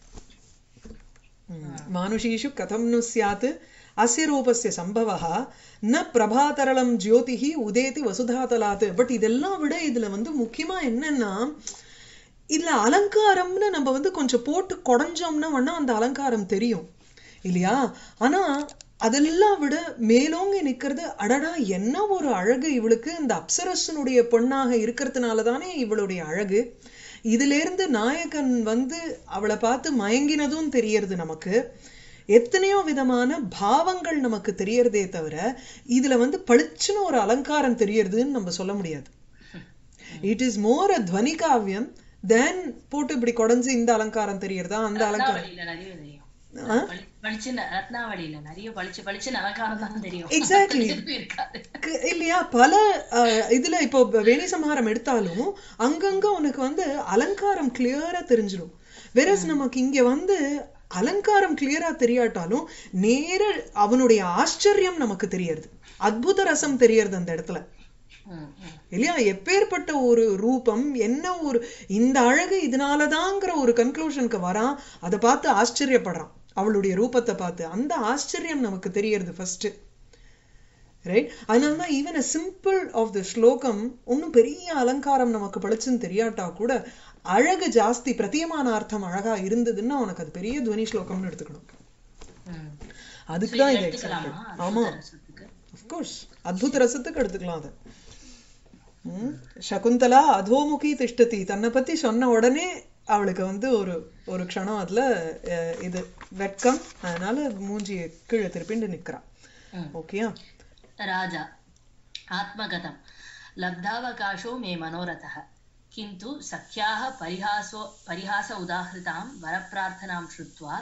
ம். மானுஷீஷு கதம் நு ஸ்யாத் அஸ்ய ரூபஸ்ய சம்பவः ந பிரபாதரளம் ஜோதிஹி உதேதி வசுதாதலாத் பட் இதெல்லாம் விட இதுல வந்து முக்கியமா என்னன்னா இதுல அலங்காரம்னு நம்ம வந்து கொஞ்சம் போட்டு குடஞ்சோம்னா வேணா அந்த அலங்காரம் தெரியும் இல்லையா ஆனா அதெல்லாம் விட மேலோங்கி நிக்கிறது அடடா என்ன ஒரு அழகு இவளுக்கு இந்த அப்சரசனுடைய பொண்ணாக இருக்கிறதுனால தானே இவளுடைய அழகு இதுல இருந்து நாயகன் வந்து அவளை பார்த்து மயங்கினதும் தெரியறது நமக்கு எத்தனையோ விதமான பாவங்கள் நமக்கு தெரியறதே தவிர இதுல வந்து பளிச்சுன்னு ஒரு அலங்காரம் தெரியறதுன்னு நம்ம சொல்ல முடியாது இட் இஸ் மோர் அ துவனி காவியம் தென் போட்டு இப்படி குடஞ்சு இந்த அலங்காரம் தெரியறதா அந்த அலங்காரம் ரத்னாவளியில நிறைய தெரியும் ஆ? பளி- பளிச்சுன்னு ரத்னாவளியில நிறைய பளிச்சு பளிச்சுன்னு அலங்காரம் தான் தெரியும் Exactly. எதுவும் இருக்காது கு- இல்லையா பல அஹ், இதுல இப்போ வேணி சம்ஹாரம் எடுத்தாலும் அங்கங்க உனக்கு வந்து அலங்காரம் கிளியரா தெரிஞ்சிடும் வெரஸ் நமக்கு இங்க வந்து அலங்காரம் கிளியரா தெரியாட்டாலும் நேர அவனுடைய ஆச்சரியம் நமக்கு தெரியறது அத்புத ரசம் தெரியறது அந்த இடத்துல ம், ம். இல்லையா எப்பேற்பட்ட ஒரு ரூபம் என்ன ஒரு இந்த அழகு இதனாலதாங்கிற ஒரு கன்க்ளூஷனுக்கு வரான் அதை பார்த்து ஆச்சரியப்படுறான் அவளுடைய ரூபத்தை பார்த்து அந்த ஆச்சரியம் நமக்கு தெரியறது ஃபர்ஸ்ட் ரைட் அதனால தான் even a simple of the ஸ்லோகம் ஒன்றும் பெரிய அலங்காரம் நமக்கு பளிச்சுன்னு தெரியாட்டா கூட அழகு ஜாஸ்தி பிரத்தியமான அர்த்தம் அழகா இருந்ததுன்னா உனக்கு அது பெரிய துவனி ஸ்லோகம்னு எடுத்துக்கணும் ம். அதுக்கு So, தான் இதை இது எடுத்துக்கலாமா எக்ஸாம்பிள் ஆமா அற்புத ரசத்துக்கு? அஃப்கோர்ஸ் அத்புத ரசத்துக்கு எடுத்துக்கலாம் அதை ம், சகுந்தலா அதோமுகி திஷ்டதி தன்னை பத்தி சொன்ன உடனே அவளுக்கு வந்து ஒரு ஒரு க்ஷணம் அதுல அஹ், இது வெட்கம் அதனால மூஞ்சியை கீழே திருப்பிண்டு நிக்கிறா ம். ஓகேயா राजा आत्मगतं लब्धावकाशो मे मनोरथः किन्तु सख्याः परिहासो परिहास उदाहृतां वरप्रार्थनां श्रुत्वा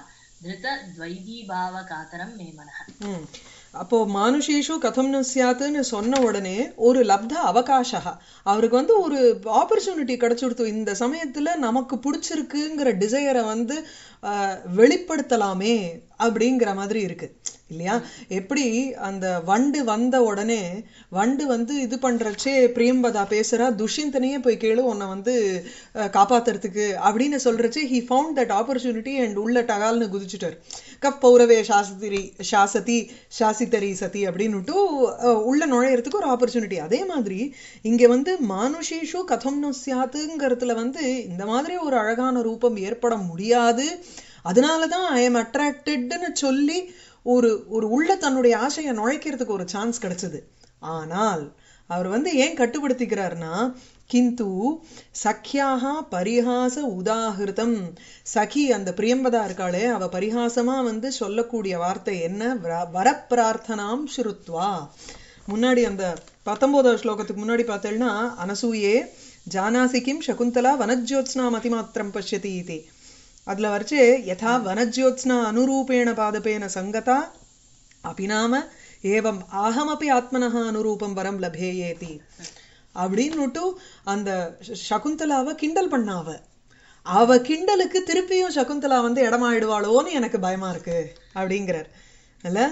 धृतद्वैदीभावकातरं मे मनः ம். அப்போ மானுஷேஷு கதம் ந சியாத்துன்னு சொன்ன உடனே ஒரு லப்த அவகாசா அவருக்கு வந்து ஒரு ஆப்பர்ச்சுனிட்டி கிடைச்சுடுத்து இந்த சமயத்துல நமக்கு பிடிச்சிருக்குங்கிற டிசையரை வந்து ஆஹ், வெளிப்படுத்தலாமே அப்படிங்கிற மாதிரி இருக்கு இல்லையா எப்படி அந்த வண்டு வந்த உடனே வண்டு வந்து இது பண்றச்சே பிரியம்பதா பேசுறா துஷ்யந்தனையே போய் கேளு உன்னை வந்து அஹ், காப்பாத்துறதுக்கு அப்படின்னு சொல்றச்சே he found that opportunity and உள்ள டகால்னு குதிச்சுட்டார் கப் பௌரவே சாசதிரி சாசதி சாசித்தரி சதி அப்படின்னுட்டு அஹ், உள்ள நுழையறதுக்கு ஒரு ஆப்பர்ச்சுனிட்டி அதே மாதிரி இங்க வந்து மானுஷேஷு கதம் நோ சியாத்துங்கிறதுல வந்து இந்த மாதிரி ஒரு அழகான ரூபம் ஏற்பட முடியாது அதனாலதான் ஐ எம் அட்ராக்டட்னு சொல்லி ஒரு ஒரு உள்ள தன்னுடைய ஆசையை நுழைக்கிறதுக்கு ஒரு சான்ஸ் கிடைச்சது ஆனால் அவர் வந்து ஏன் கட்டுப்படுத்திக்கிறார்னா கிந்து சக்கியாக பரிஹாச உதாகிருதம் சகி அந்த பிரியம்பதா இருக்காளே அவ பரிஹாசமா வந்து சொல்லக்கூடிய வார்த்தை என்ன வர- வரப்பிரார்த்தனாம் ஸ்ருத்வா முன்னாடி அந்த பத்தொன்பதாவது ஸ்லோகத்துக்கு முன்னாடி பார்த்தேன்னா அனசூயே ஜானாசி கிம் சகுந்தலா வனஜ்யோத்ஸ்னா மதிமாத்திரம் பஷ்யதி இது அதுல வரைச்சு யதா வனஜ்யோத்ஸ்னா அனுரூபேண பாதபேன சங்கதா அபி நாம ஏவம் ஆஹமபி ஆத்மனஹ அனுரூபம் வரம் லபேயேதி அப்படின்னுட்டு அந்த ச- சகுந்தலாவை கிண்டல் பண்ணாவ அவ கிண்டலுக்கு திருப்பியும் சகுந்தலா வந்து இடமாயிடுவாளோன்னு எனக்கு பயமா இருக்கு அப்படிங்கிறார் அல்ல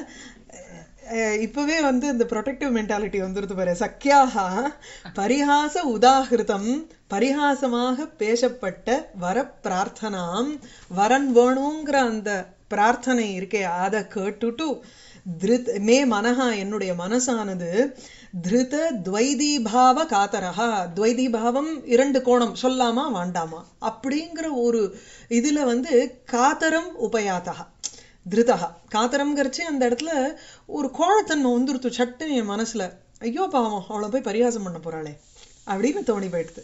அஹ் இப்பவே வந்து இந்த ப்ரொடெக்டிவ் மென்டாலிட்டி வந்துருது பாரு சக்கியாக பரிஹாச உதாகிருதம் பரிஹாசமாக பேசப்பட்ட வர பிரார்த்தனாம் வரன் வேணுங்கிற அந்த பிரார்த்தனை இருக்கே அதை கேட்டுட்டு திருத் மே மனஹா என்னுடைய மனசானது திருத துவைதீபாவ காத்தரஹா துவைதீபாவம் இரண்டு கோணம் சொல்லாமா வேண்டாமா அப்படிங்கிற ஒரு இதுல வந்து காத்தரம் உபயாத்தா திருதா காத்தரம்ங்கிறச்சு அந்த இடத்துல ஒரு கோழத்தன்மை வந்துருத்து சட்டுன்னு என் மனசுல ஐயோ பாவம் அவளை போய் பரிகாசம் பண்ண போறாளே அப்படின்னு தோணி போயிடுது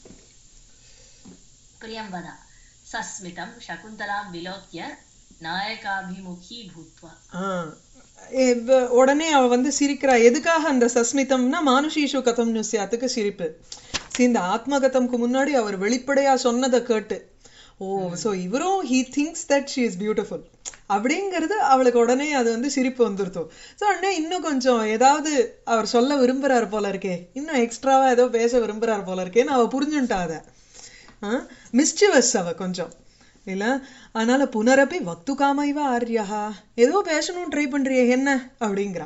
प्रियंवदा सस्मितं शकुन्तलां विलोक्य नायकाभिमुखी भूत्वा ஆஹ் இப்ப உடனே அவ வந்து சிரிக்கிறா எதுக்காக அந்த சஸ்மிதம்னா மானுஷீஷு கதம் நியூசியாத்துக்கு சிரிப்பு See, இந்த ஆத்மகதம்க்கு முன்னாடி அவர் வெளிப்படையா சொன்னதை கேட்டு ஓ சோ இவரும் he thinks that she is beautiful அப்படிங்கிறது அவளுக்கு உடனே அது வந்து சிரிப்பு வந்துருத்தோம் ஸோ உடனே இன்னும் கொஞ்சம் ஏதாவது அவர் சொல்ல விரும்புறாரு போல இருக்கே இன்னும் எக்ஸ்ட்ராவா ஏதோ பேச விரும்புறாரு போல இருக்கேன்னு அவ புரிஞ்சுட்டா அதை மிஸ்டிவஸ் அவ கொஞ்சம் இல்ல அதனால புனரப்பி வக்து காமைவ ஆர்யா ஏதோ பேசணும் ட்ரை பண்றியே என்ன அப்படிங்கிறா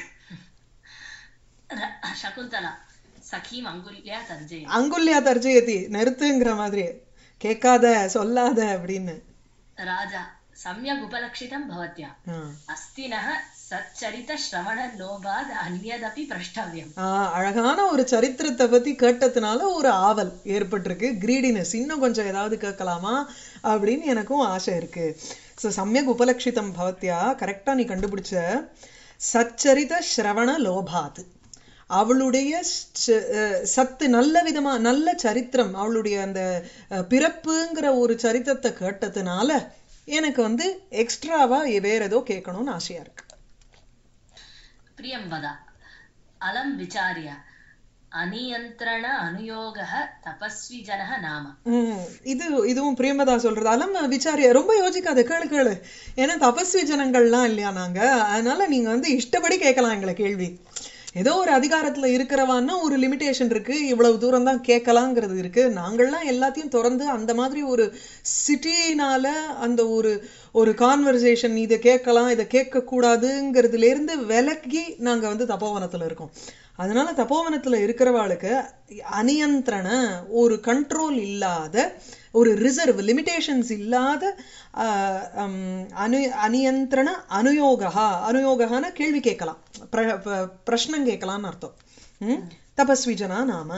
शकुन्तला सखीम् अङ्गुल्या तर्जय அங்குல்யா தர்ஜயதி நிறுத்துங்கிற மாதிரி கேட்காத சொல்லாத அப்படின்னு राजा सम्यक् उपलक्षितं भवत्या ஆ. अस्ति नः सच्चरितश्रवणलोभाद् अन्यदपि प्रष्टव्यम् ஆ, அழகான ஒரு சரித்திரத்தை பத்தி கேட்டதுனால ஒரு ஆவல் ஏற்பட்டிருக்கு கிரீடினஸ் இன்னும் கொஞ்சம் ஏதாவது கேட்கலாமா அப்படின்னு எனக்கும் ஆசை இருக்கு ஸோ சமயக் உபலட்சிதம் பவத்யா கரெக்டா நீ கண்டுபிடிச்ச சச்சரித ஸ்ரவண லோபாத் அவளுடைய ச- அஹ் சத்து நல்ல விதமா நல்ல சரித்திரம் அவளுடைய அந்த அஹ், பிறப்புங்கிற ஒரு சரித்திரத்தை கேட்டதுனால எனக்கு வந்து எக்ஸ்ட்ராவா வேற ஏதோ கேட்கணும்னு ஆசையா இருக்கு प्रियं वद अलं विचार्य अनियन्त्रण अनुयोगः तपस्वी जनः नाम ம், இது இதுவும் பிரியமதா சொல்றது அலம் விசாரியா ரொம்ப யோசிக்காத கேளு கேளு ஏன்னா தபஸ்வி ஜனங்கள்லாம் இல்லையா நாங்க அதனால நீங்க வந்து இஷ்டப்படி கேட்கலாம் எங்களை கேள்வி ஏதோ ஒரு அதிகாரத்துல இருக்கிறவான்னா ஒரு லிமிட்டேஷன் இருக்கு இவ்வளவு தூரம் தான் கேட்கலாங்கிறது இருக்கு நாங்கள்லாம் எல்லாத்தையும் திறந்து அந்த மாதிரி ஒரு சிட்டினால அந்த ஒரு ஒரு கான்வர்சேஷன் இதை கேட்கலாம் இதை கேட்க கூடாதுங்கிறதுல இருந்து விலகி நாங்க வந்து தபோவனத்துல இருக்கோம் அதனால தபோவனத்துல இருக்கிறவாளுக்கு அனியந்திரண ஒரு கண்ட்ரோல் இல்லாத ஒரு ரிசர்வ் லிமிடேஷன்ஸ் இல்லாத ஆஹ், ஹம், அனு அனியந்திரண அனுயோகா அனுயோகான கேள்வி கேட்கலாம் பிர- ப- பிரஷ்னம் கேட்கலாம்னு அர்த்தம் ம்? தபஸ்வி ஜனா நாம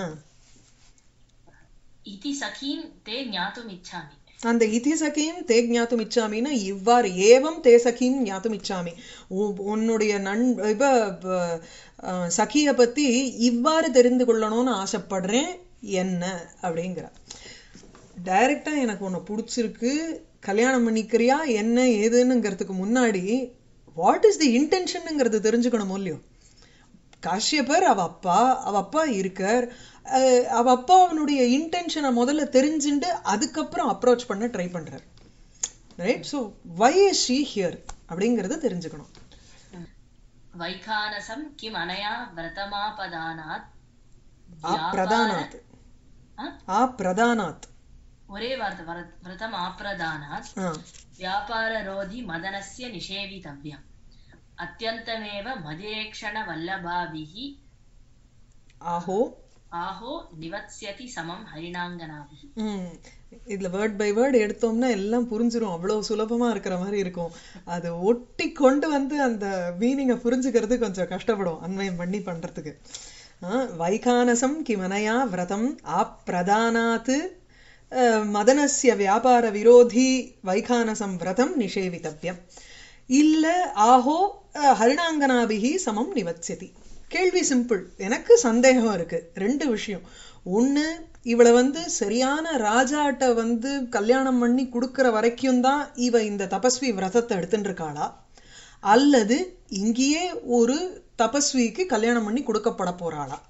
इति सखीं ते ज्ञातुम् इच्छामि அந்த இதி சகியும் தே ஞாத்தும் இச்சாமின்னா இவ்வாறு ஏவம் தே சகியும் ஞாத்தும் இச்சாமி உ- உன்னுடைய நண் இப்ப ப- அஹ், சகிய பத்தி இவ்வாறு தெரிந்து கொள்ளணும்னு ஆசைப்படுறேன் என்ன அப்படிங்கிற டைரக்டா எனக்கு உன்னை பிடிச்சிருக்கு கல்யாணம் பண்ணிக்கிறியா என்ன ஏதுன்னுங்கிறதுக்கு முன்னாடி வாட் இஸ் தி இன்டென்ஷனுங்கிறது தெரிஞ்சுக்கணும் இல்லையோ காஷ்யபர் அவ அப்பா அவ அப்பா இருக்கார் அஹ், அவ அப்பாவனுடைய இன்டென்ஷனை முதல்ல தெரிஞ்சுண்டு அதுக்கப்புறம் அப்ரோச் பண்ண ட்ரை பண்றார் right so why is she here அப்படிங்கறத தெரிஞ்சுக்கணும் வைகானசம் கிம் அனயா விரதமாபதானாத் ஆ பிரதானாத் ஆ? ஆ பிரதானாத் ஒரே வார்த்தை விரத- விரதம் ஆப்ரதானாத் ஆ व्यापाररोधि मदनस्य निषेवितव्यम् अत्यन्तमेव मदेक्षणवल्लभाभिः ஆஹோ आहो निवत्स्यति समं हरिणाङ्गनाभिः ம் இதுல வேர்ட் பை வேர்ட் எடுத்தோம்னா எல்லாம் புரிஞ்சிரும் அவ்வளவு சுலபமா இருக்கிற மாதிரி இருக்கும் அது ஒட்டி கொண்டு வந்து அந்த மீனிங்கை புரிஞ்சுக்கிறது கொஞ்சம் கஷ்டப்படும் அன்வயம் பண்ணி பண்றதுக்கு ஆ, வைகானசம் கிமனயா விரதம் ஆப்பிரதானாத் அஹ், மதனஸ்ய வியாபார விரோதி வைகானசம் விரதம் நிஷேவித்தவ்யம் இல்ல ஆஹோ அஹ், ஹரிணாங்கனாபிகி சமம் நிவத்ஸ்யதி கேள்வி சிம்பிள் எனக்கு சந்தேகம் இருக்கு ரெண்டு விஷயம் ஒண்ணு இவளை வந்து சரியான ராஜாட்ட வந்து கல்யாணம் பண்ணி கொடுக்கிற வரைக்கும் தான் இவ இந்த தபஸ்வி விரதத்தை எடுத்துட்டு இருக்காளா அல்லது இங்கேயே ஒரு தபஸ்விக்கு கல்யாணம் பண்ணி கொடுக்கப்பட போறாளா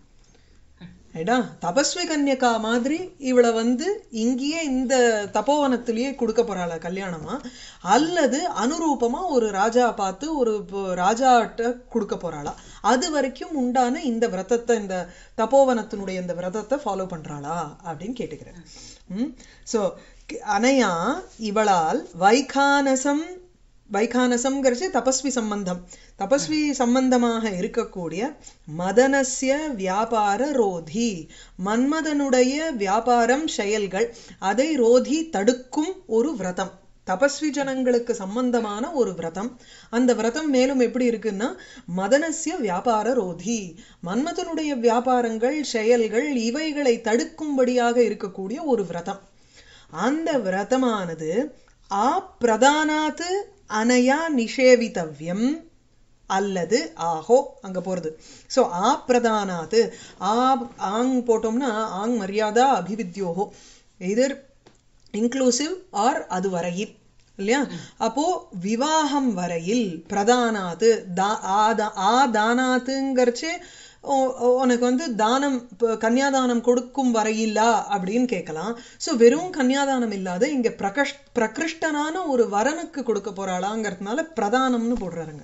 ரைட்டா தபஸ்வி கன்யகா மாதிரி இவளை வந்து இங்கேயே இந்த தபோவனத்திலேயே கொடுக்க போறாளா கல்யாணமா அல்லது அனுரூபமா ஒரு ராஜா பார்த்து ஒரு ப- ராஜாட்ட கொடுக்க போறாளா அது வரைக்கும் உண்டான இந்த விரதத்தை இந்த தபோவனத்தினுடைய இந்த விரதத்தை ஃபாலோ பண்றாளா அப்படின்னு கேட்டுக்கிறேன் ம் ஸோ அனையா இவளால் வைகானசம் வைகானசம்ங்கிறச்சு தபஸ்வி சம்பந்தம் தபஸ்வி சம்பந்தமாக இருக்கக்கூடிய மதனஸ்ய வியாபார ரோதி மன்மதனுடைய வியாபாரம் செயல்கள் அதை ரோதி தடுக்கும் ஒரு விரதம் தபஸ்வி ஜனங்களுக்கு சம்பந்தமான ஒரு விரதம் அந்த விரதம் மேலும் எப்படி இருக்குன்னா மதனஸ்ய வியாபார ரோதி மன்மதனுடைய வியாபாரங்கள் செயல்கள் இவைகளை தடுக்கும்படியாக இருக்கக்கூடிய ஒரு விரதம் அந்த விரதமானது ஆ பிரதானாத்து அனயா நிஷேவித்தவ்யம் அல்லது ஆஹோ அங்க போறது சோ ஆ பிரதானாத்து ஆ ஆங் போட்டோம்னா ஆங் மரியாதா அபிவித்யோஹோ எதிர் இன்க்ளூசிவ் ஆர் அது வரையில் இல்லையா அப்போ விவாகம் வரையில் பிரதானாத்து தா ஆ- ஆ தானாத்துங்கிறச்சே உ- உனக்கு வந்து தானம் இப்ப கன்னியாதானம் கொடுக்கும் வரையில்லா அப்படின்னு கேட்கலாம் சோ வெறும் கன்னியாதானம் இல்லாத இங்க பிரகஷ் பிரகிருஷ்டனான ஒரு வரனுக்கு கொடுக்க போறாளாங்கிறதுனால பிரதானம்னு போடுறாருங்க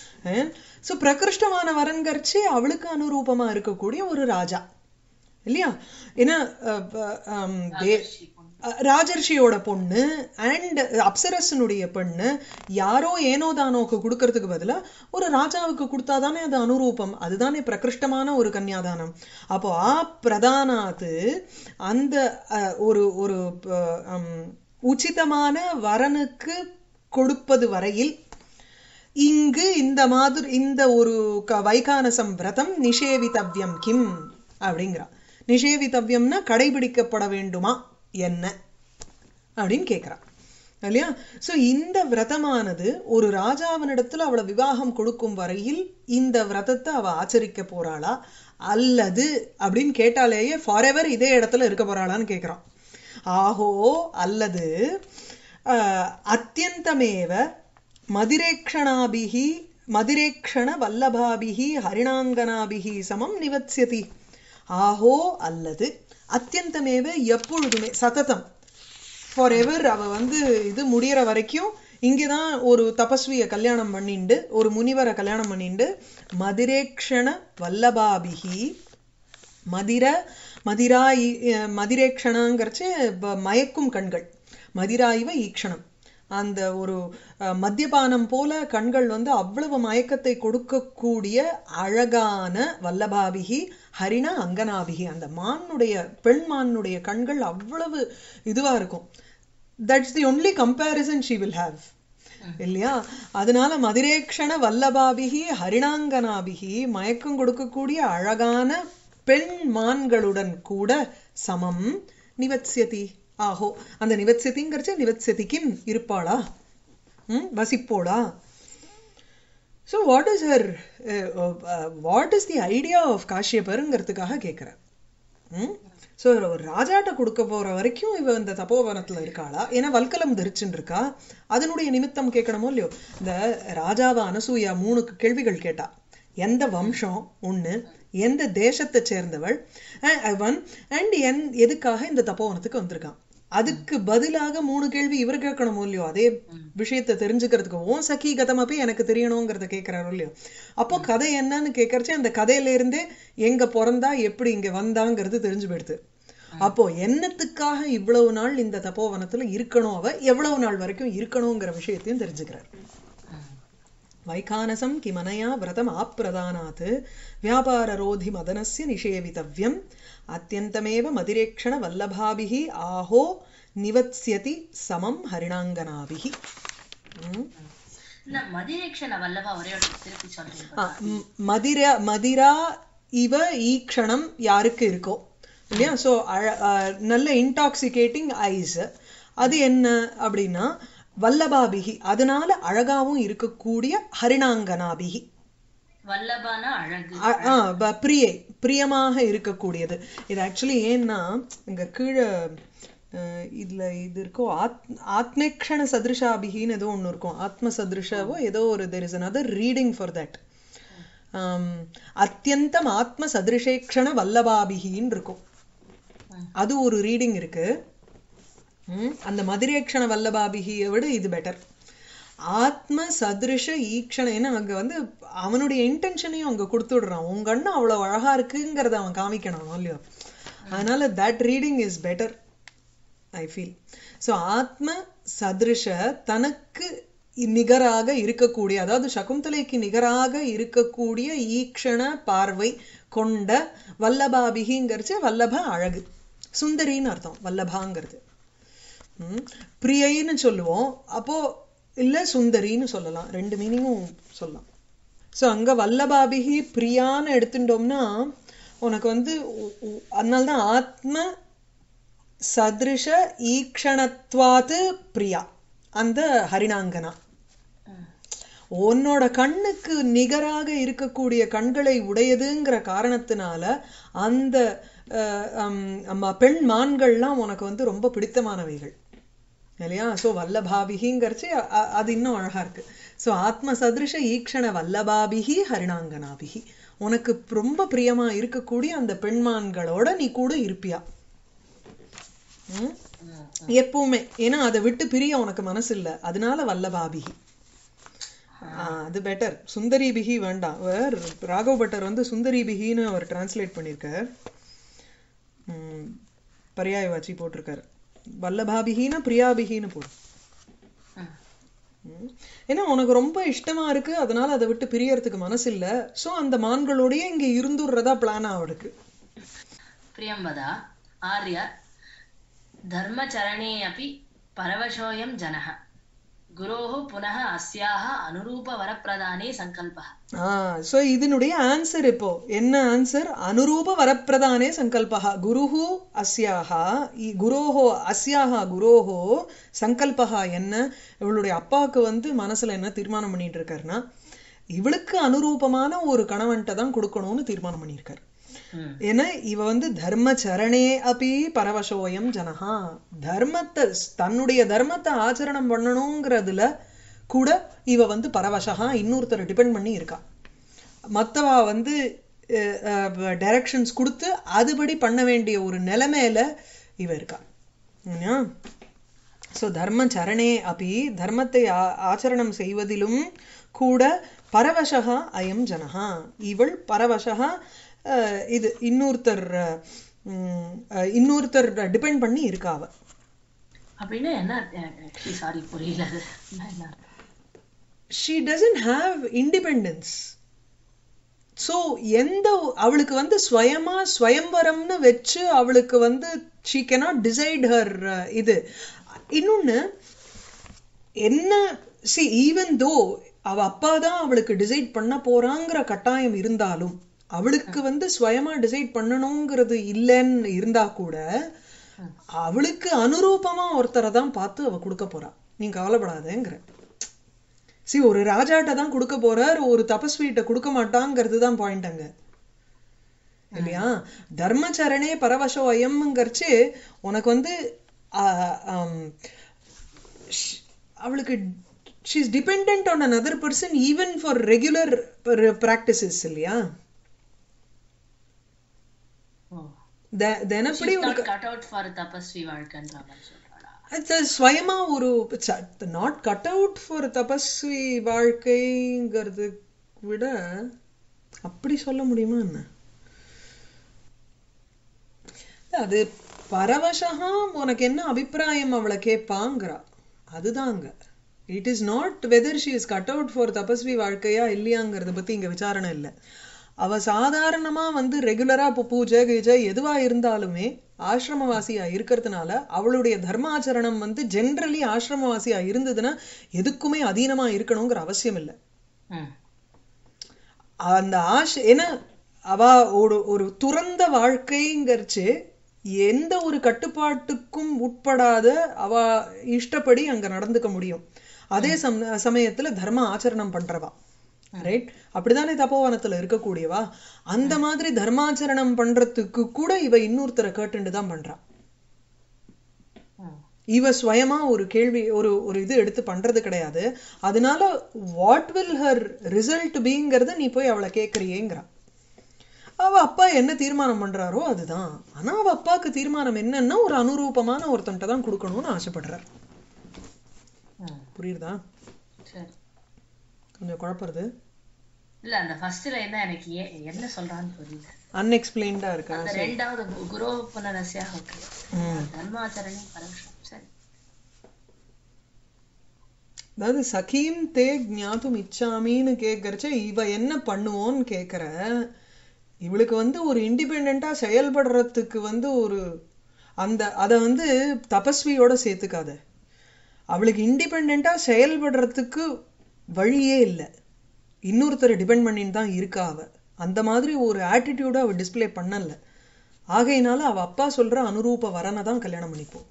சோ பிரகிருஷ்டமான வரன்கரிச்சு அவளுக்கு அனுரூபமா இருக்கக்கூடிய ஒரு ராஜா இல்லையா ஏன்னா அஹ், ப- ஆம், தே- அஹ், ராஜர்ஷியோட பொண்ணு அண்ட் அப்சரசனுடைய பெண்ணு யாரோ ஏனோ தானோக்கு கொடுக்கறதுக்கு பதிலா ஒரு ராஜாவுக்கு கொடுத்தாதானே அது அனுரூபம் அதுதானே பிரகிருஷ்டமான ஒரு கன்னியாதானம் அப்போ ஆ பிரதானாத்து அந்த அஹ், ஒரு ஒரு ப- ஆம், உச்சிதமான வரனுக்கு கொடுப்பது வரையில் இங்கு இந்த மாதிரி இந்த ஒரு க- வைகானசம் விரதம் நிஷேவித்தவ்யம் கிம் அப்படிங்கிறா நிஷேவித்தவ்யம்னா கடைபிடிக்கப்பட வேண்டுமா என்ன அப்படின்னு கேக்குறா இல்லையா சோ இந்த விரதமானது ஒரு ராஜாவினிடத்துல அவளை விவாகம் கொடுக்கும் வரையில் இந்த விரதத்தை அவ ஆச்சரிக்க போறாளா அல்லது அப்படின்னு கேட்டாலேயே ஃபாரெவர் இதே இடத்துல இருக்க போறாளான்னு கேக்குறான் ஆஹோ அல்லது அஹ், அத்தியந்தமேவ மதிரேக்ஷணாபிஹி மதிரேக்ஷண வல்லபாபிஹி ஹரிணாங்கனாபிஹி சமம் நிவத்ஸ்யதி ஆஹோ அல்லது அத்தியந்தமேவ எப்பொழுதுமே சததம் ஃபார் எவர் அவ வந்து இது முடியற வரைக்கும் இங்கதான் ஒரு தபஸ்விய கல்யாணம் பண்ணிண்டு ஒரு முனிவரை கல்யாணம் பண்ணிண்டு மதிரேக்ஷண வல்லபாபிஹி மதிர மதிரா ஈ- அஹ் மதிரேக்ஷணங்கிறச்சு ப- மயக்கும் கண்கள் மதிரா இவ ஈக்ஷணம் அந்த ஒரு அஹ், மத்தியபானம் போல கண்கள் வந்து அவ்வளவு மயக்கத்தை கொடுக்கக்கூடிய அழகான வல்லபாபிகி ஹரிண அங்கனாபிகி அந்த மானுடைய பெண் மானுடைய கண்கள் அவ்வளவு இதுவா இருக்கும் that's the only comparison she will have இல்லையா அதனால மதிரேக்ஷண வல்லபாபிகி ஹரிணாங்கனாபிகி மயக்கம் கொடுக்கக்கூடிய அழகான பெண் மான்களுடன் கூட சமம் நிவத்ஸ்யதி ஆஹோ அந்த நிவத்ஸ்யதிங்கிறச்ச நிவத்ஸ்யதிக்கும் இருப்பாளா ம் வசிப்போளா so what is her what is the idea of காஷ்யபருங்கிறதுக்காக கேட்குறேன் ம் ஸோ ஒரு ராஜாட்ட கொடுக்க போற வரைக்கும் இவ இந்த தபோவனத்துல இருக்காளா ஏன்னா வல்கலம் தரிச்சுன்னு இருக்கா அதனுடைய நிமித்தம் கேட்கணுமோ இல்லையோ இந்த ராஜாவ அனசூயா மூணு கேள்விகள் கேட்டா எந்த வம்சம் ஒண்ணு எந்த தேசத்தை சேர்ந்தவள் அஹ், அவன் அண்ட் என் எதுக்காக இந்த தப்போவனத்துக்கு வந்திருக்கான் அதுக்கு பதிலாக மூணு கேள்வி இவர் கேட்கணும் இல்லையோ அதே விஷயத்தை தெரிஞ்சுக்கிறதுக்கு ஓன் சகி கதமப்பி எனக்கு தெரியணுங்கிறத கேட்கிறாரோ இல்லையோ அப்போ கதை என்னன்னு கேட்கறச்சே அந்த கதையில இருந்தே எங்க பிறந்தா எப்படி இங்க வந்தாங்கிறது தெரிஞ்சு போயிடுது அப்போ என்னத்துக்காக இவ்வளவு நாள் இந்த தப்போவனத்துல இருக்கணும் அவ எவ்வளவு நாள் வரைக்கும் இருக்கணுங்கிற விஷயத்தையும் தெரிஞ்சுக்கிறார் வைகானசம் கிமனயா விரதம் ஆப்பிரதானாத் வியாபாரரோதி மதனஸ்ய நிஷேவித்தவ்யம் அத்தியந்தமேவ மதிரேக்ஷண வல்லபாபிஹி ஆஹோ நிவத்ஸ்யதி சமம் ஹரிணாங்கனாபிஹி ம். இந்த மதிரேக்ஷண வல்லவா ஒரே ஒரு திருப்பி சொல்றீங்க ஆ, ம், மதிரா மதிரா இவ ஈக்ஷணம் யாருக்கு இருக்கோ இல்லையா ஸோ நல்ல இன்டாக்சிகேட்டிங் ஐஸ் அது என்ன அப்படின்னா வல்லபாபிகி அதனால அழகாவும் இருக்கக்கூடிய ஹரிணாங்கனாபிகி வல்லபான அழகு அ- ஆ, ப- பிரியை பிரியமாக இருக்கக்கூடியது இது ஆக்சுவலி ஏன்னா இங்க கீழே அஹ், இதுல இது இருக்கோ ஆத் ஆத்மேக்ஷண சதிருஷாபிகின்னு ஏதோ ஒண்ணு இருக்கும் ஆத்ம சதிருஷாவோ ஏதோ ஒரு there is another reading for that அத்தியந்தம் ஆத்ம சதிருஷேக்ஷண வல்லபாபிகின்னு இருக்கும் அது ஒரு ரீடிங் இருக்கு ம், அந்த மதுரேக்ஷண வல்லபாபிகியை விட இது பெட்டர் ஆத்ம சதிருஷ ஈக்ஷண ஏன்னா அங்க வந்து அவனுடைய இன்டென்ஷனையும் அங்க கொடுத்துடுறான் உங்க அண்ணன் அவ்வளவு அழகா இருக்குங்கிறத அவன் காமிக்கணும் இல்லையோ அதனால that reading is better I feel so ஆத்ம சதிருஷ தனக்கு நிகராக இருக்கக்கூடிய அதாவது சகுந்தலைக்கு நிகராக இருக்கக்கூடிய ஈக்ஷண பார்வை கொண்ட வல்லபாபிகிங்கிறச்சு வல்லப அழகு சுந்தரின்னு அர்த்தம் வல்லபாங்கிறது ம். பிரியைன்னு சொல்லுவோம் அப்போ இல்ல சுந்தரின்னு சொல்லலாம் ரெண்டு மீனிங்கும் சொல்லலாம் ஸோ அங்க வல்லபாபிகி பிரியான்னு எடுத்துட்டோம்னா உனக்கு வந்து உ- உ- அதனால்தான் ஆத்ம சதிருஷ ஈக்ஷணத்வாத்து பிரியா அந்த ஹரிணாங்கனா ம். உன்னோட கண்ணுக்கு நிகராக இருக்கக்கூடிய கண்களை உடையதுங்கிற காரணத்தினால அந்த அஹ், ஹம், அம்ம பெண் மான்கள்லாம் உனக்கு வந்து ரொம்ப பிடித்தமானவைகள் இல்லையா ஸோ வல்லபாபிகிங்கிறச்சு அ- அ- அது இன்னும் அழகா இருக்கு ஸோ ஆத்ம சதிருஷ ஈக்ஷண வல்லபாபிகி ஹரிணாங்கனாபிகி உனக்கு ரொம்ப பிரியமா இருக்கக்கூடிய அந்த பெண்மான்களோட நீ கூட இருப்பியா ம்? ம். எப்பவுமே ஏன்னா அதை விட்டு பிரிய உனக்கு மனசு இல்ல அதனால வல்லபாபிகி ஆ, அது பெட்டர் சுந்தரி பிகி வேண்டாம் அவர் ராகவ் பட்டர் வந்து சுந்தரி பிகின்னு அவர் டிரான்ஸ்லேட் பண்ணியிருக்கார் ம், பர்யாயவாச்சி போட்டிருக்காரு வல்லபாபிகின்னா பிரியாபிகின்னு போடு ம். ம். ஏன்னா உனக்கு ரொம்ப இஷ்டமா இருக்கு அதனால அதை விட்டு பிரியறதுக்கு மனசு இல்ல சோ அந்த மான்களோடயே இங்க இருந்துடுறதா பிளான் அவளுக்கு प्रियं वद आर्य धर्मचरणे अपि परवशोऽयं जनः गुरोः पुनः अस्याः अनुरूपवरप्रदाने सङ्कल्पः சோ இதனுடைய ஆன்சர் இப்போ என்ன ஆன்சர் அனுரூப வரப்பிரதானே சங்கல்பா குருஹு அஸ்யாஹா இ- குரோஹோ அஸ்யாஹா குரோஹோ சங்கல்பஹா என்ன இவளுடைய அப்பாவுக்கு வந்து மனசுல என்ன தீர்மானம் பண்ணிட்டு இருக்காருன்னா இவளுக்கு அனுரூபமான ஒரு கணவன்கிட்ட தான் கொடுக்கணும்னு தீர்மானம் பண்ணியிருக்காரு ம். ஏன்னா இவ வந்து தர்மச்சரணே அப்பி பரவசோயம் ஜனஹா தர்மத்தை தன்னுடைய தர்மத்தை ஆச்சரணம் பண்ணணுங்கிறதுல கூட இவ வந்து பரவசகா இன்னொருத்தரை டிபெண்ட் பண்ணி இருக்கா மத்தவா வந்து டைரக்ஷன்ஸ் கொடுத்து அதுபடி பண்ண வேண்டிய ஒரு நிலைமையில இவ இருக்கா ஸோ தர்மச்சரணே அப்பி தர்மத்தை ஆ- ஆச்சரணம் செய்வதிலும் கூட பரவசகா அயம் ஜனஹா இவள் பரவசகா அஹ், இது இன்னொருத்தர் உம், அஹ், இன்னொருத்தர் டிபெண்ட் பண்ணி இருக்கா அவ அப்படின்னு என்ன சாரி புரியல அது என்ன she doesn't have independence so எந்த அவளுக்கு வந்து ஸ்வயமா ஸ்வயம்வரம்னு வச்சு அவளுக்கு வந்து ஷீ cannot டிசைட் ஹர் இது இன்னொன்னு என்ன சி ஈவன் தோ அவ அப்பா தான் அவளுக்கு டிசைட் பண்ண போறாங்கிற கட்டாயம் இருந்தாலும் அவளுக்கு வந்து ஸ்வயமா டிசைட் பண்ணணுங்கிறது இல்லைன்னு இருந்தா கூட அவளுக்கு அனுரூபமா ஒருத்தரை தான் பார்த்து அவ கொடுக்க போறா நீ கவலைப்படாதேங்கிற சி ஒரு ராஜாட்ட தான் கொடுக்க போறார் ஒரு தபஸ்விட்ட கொடுக்க மாட்டாங்கிறது தான் பாயிண்ட் அங்க இல்லையா தர்மச்சரணே பரவசோ அயம்ங்கிறச்சு உனக்கு வந்து ஆஹ், ஆம், ஷ்- அவளுக்கு she is depend on another person even for regular practices இல்லையா தெ- தினப்படி ஒரு நாட் கட் அவுட் ஃபார் தபஸ்வி வாழ்க்கைன்ற மாதிரி சொல்றாளா அது ஸ்வயமா ஒரு நாட் கட் அவுட் ஃபார் தபஸ்வி வாழ்க்கைங்கிறது விட அப்படி சொல்ல முடியுமா என்ன அது பரவசகா உனக்கு என்ன அபிப்பிராயம் அவளை கேட்பாங்கிறா அதுதாங்க it is not whether she is cut out for தபஸ்வி வாழ்க்கையா இல்லையாங்கிறத பத்தி இங்க விசாரணை இல்லை அவ சாதாரணமா வந்து ரெகுலரா இப்போ பூஜை கீஜை எதுவா இருந்தாலுமே ஆசிரமவாசியா இருக்கிறதுனால அவளுடைய தர்மாச்சரணம் வந்து ஜென்ரலி ஆசிரமவாசியா இருந்ததுன்னா எதுக்குமே அதீனமா இருக்கணுங்கிற அவசியம் இல்லை ம் அந்த ஆஷ் ஏன்னா அவ ஒரு ஒரு துறந்த வாழ்க்கைங்கிறச்சு எந்த ஒரு கட்டுப்பாட்டுக்கும் உட்படாத அவ இஷ்டப்படி அங்க நடந்துக்க முடியும் அதே சம் சமயத்துல தர்ம ஆச்சரணம் பண்றவா ரைட் அப்படிதானே தபோவனத்துல இருக்கக்கூடியவா அந்த மாதிரி தர்மாச்சரணம் பண்றதுக்கு கூட இவ இன்னொருத்தரை கேட்டுண்டு தான் பண்றா ம் இவ ஸ்வயமா ஒரு கேள்வி ஒரு ஒரு இது எடுத்து பண்றது கிடையாது அதனால வாட் வில் ஹர் ரிசல்ட் பீங்கிறத நீ போய் அவளை கேட்கறியேங்கிறா அவ அப்பா என்ன தீர்மானம் பண்றாரோ அதுதான் ஆனா அவ அப்பாவுக்கு தீர்மானம் என்னன்னா ஒரு அனுரூபமான ஒருத்தன்ட்ட தான் கொடுக்கணும்னு ஆசைப்படுறார் ம் புரியுதா சரி கொஞ்சம் குழப்பறது இல்ல அந்த ஃபர்ஸ்ட்ல என்ன எனக்கு ஏ- என்ன சொல்றான்னு புரியல அன்எக்ஸ்பிளைன்டா இருக்கா அந்த ரெண்டாவது கு- குரு புனரஸ்யா ஓகே ம். தர்மாச்சரணி பரவசம் சரி அதாவது சகீம் தே ஞாத்தும் இச்சாமின்னு கேட்கறச்ச இவ என்ன பண்ணுவோன்னு கேட்கற இவளுக்கு வந்து ஒரு இண்டிபெண்டா செயல்படுறதுக்கு வந்து ஒரு அந்த அத வந்து தபஸ்வியோட சேர்த்துக்காத அவளுக்கு இண்டிபெண்டா செயல்படுறதுக்கு வழியே இல்லை இன்னொருத்தரை டிபெண்ட் பண்ணின்னு தான் இருக்கா அவ அந்த மாதிரி ஒரு ஆட்டிடியூட அவ டிஸ்ப்ளே பண்ணல ஆகையினால அவ அப்பா சொல்ற அனுரூப வரனை தான் கல்யாணம் பண்ணிப்போம்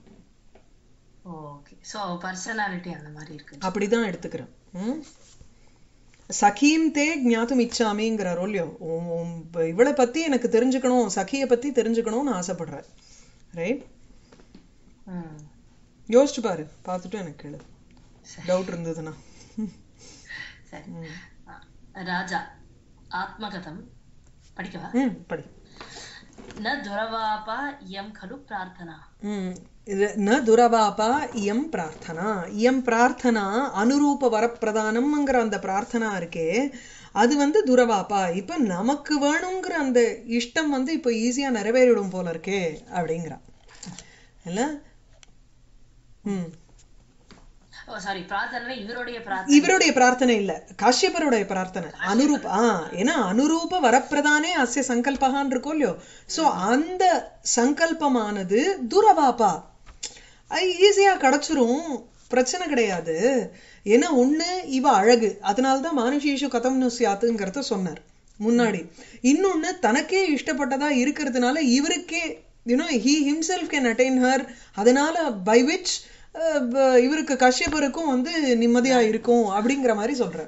ஓகே சோ பர்சனாலிட்டி அந்த மாதிரி இருக்கு அப்படிதான் எடுத்துக்கிறேன் ம்? சகீம் தே ஞாத்தும் இச்சாமிங்கிற ரோல்யோ இவளை பத்தி எனக்கு தெரிஞ்சுக்கணும் சகியை பத்தி தெரிஞ்சுக்கணும்னு ஆசைப்படுறேன் ரைட் ம் யோசிச்சு பாரு பார்த்துட்டு எனக்கு கேளு சரி. டவுட் இருந்ததுன்னா சரி ஆ, ராஜா ஆத்மகதம் படிக்கவா ம் படி ந துரவாபா இயம் खलु பிரார்த்தனா ம் இது ந துரவாபா இயம் பிரார்த்தனா இயம் பிரார்த்தனா அனுரூப வரப்பிரதானம்ங்கிற அந்த பிரார்த்தனா இருக்கே அது வந்து துரவாப்பா இப்ப நமக்கு வேணுங்கிற அந்த இஷ்டம் வந்து இப்ப ஈஸியா நிறைவேறிடும் போல இருக்கே அப்படிங்கிறா இல்ல ம் ஓ சாரி பிரார்த்தனை இவருடைய பிரார்த்தனை இவருடைய பிரார்த்தனை இல்ல காஷ்யபருடைய பிரார்த்தனை அனுரூப ஆ ஏன்னா அனுரூப வரப்பிரதானே அஸ்ய சங்கல்பகான் இருக்கும் இல்லையோ சோ அந்த சங்கல்பமானது துரவாப்பா ஈஸியா கிடைச்சிரும் பிரச்சனை கிடையாது ஏன்னா ஒண்ணு இவ அழகு அதனால்தான் மானுஷீஷு கதம்னு சியாத்துங்கிறத சொன்னார் முன்னாடி இன்னொன்னு தனக்கே இஷ்டப்பட்டதா இருக்கிறதுனால இவருக்கே you know he himself can attain her அதனால பை விச் இவருக்கு கஷ்யபருக்கும் வந்து நிம்மதியா இருக்கும் அப்படிங்கிற மாதிரி சொல்றார்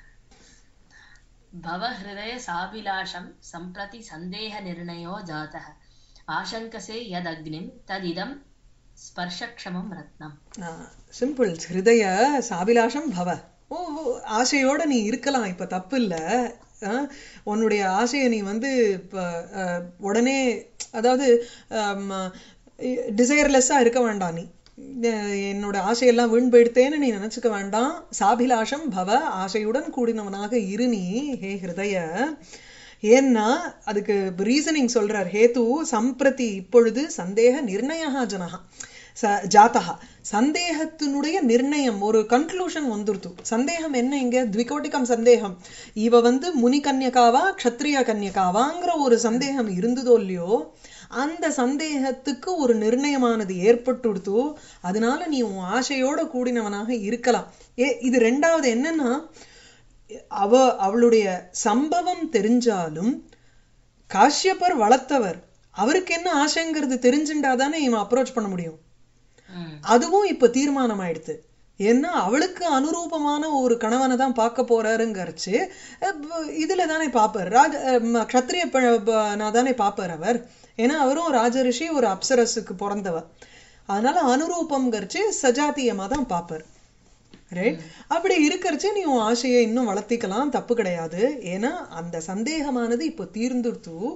भव हृदय साभिलाषं सम्प्रति सन्देहनिर्णयो जातः आशङ्कसे यदग्निं तदिदं स्पर्शक्षमं रत्नम् சிம்பிள் ஹிருதய சாபிலாஷம் பவ ஓ ஓ, ஆசையோட நீ இருக்கலாம் இப்ப தப்பு இல்ல ஆ, உன்னுடைய ஆசையை நீ வந்து இப்ப அஹ், உடனே அதாவது டிசைர்லெஸ்ஸா இருக்க வேண்டாம் நீ அஹ், என்னோட ஆசையெல்லாம் வீண் போயிடுத்தேன்னு நீ நினைச்சுக்க வேண்டாம் சாபிலாஷம் பவ ஆசையுடன் கூடினவனாக இரு நீ ஹே ஹிருதய ஏன்னா அதுக்கு ரீசனிங் சொல்றார் ஹேது சம்பிரதி இப்பொழுது சந்தேக நிர்ணயா ஜனஹா ச ஜாத்தகா சந்தேகத்தினுடைய நிர்ணயம் ஒரு கன்க்ளூஷன் வந்துருத்து சந்தேகம் என்ன இங்க த்விகோட்டிகம் சந்தேகம் இவ வந்து முனி கன்யகாவா க்ஷத்ரிய கன்யகாவாங்கிற ஒரு சந்தேகம் இருந்ததோ இல்லையோ அந்த சந்தேகத்துக்கு ஒரு நிர்ணயமானது ஏற்பட்டுடுத்து அதனால நீ உன் ஆசையோட கூடினவனாக இருக்கலாம் ஏ இது ரெண்டாவது என்னன்னா அவ அவளுடைய சம்பவம் தெரிஞ்சாலும் காஷ்யப்பர் வளர்த்தவர் அவருக்கு என்ன ஆசைங்கிறது தெரிஞ்சுட்டாதானே இவன் அப்ரோச் பண்ண முடியும் ம் அதுவும் இப்ப தீர்மானம் ஆயிடுத்து ஏன்னா அவளுக்கு அனுரூபமான ஒரு கணவனை தான் பார்க்க போறாருங்கறச்சு அஹ் இதுல தானே பாப்பார் ராஜ அஹ் க்ஷத்ரிய ப- ப- நான் தானே பாப்பார் அவர் ஏன்னா அவரும் ராஜரிஷி ஒரு அப்சரஸுக்கு பிறந்தவர் அதனால அனுரூபம்ங்கிறச்சு சஜாத்தியமா தான் பாப்பார் ரைட் அப்படி இருக்கறச்சு நீ உன் ஆசையை இன்னும் வளர்த்திக்கலாம் தப்பு கிடையாது ஏன்னா அந்த சந்தேகமானது இப்போ தீர்ந்துடுத்து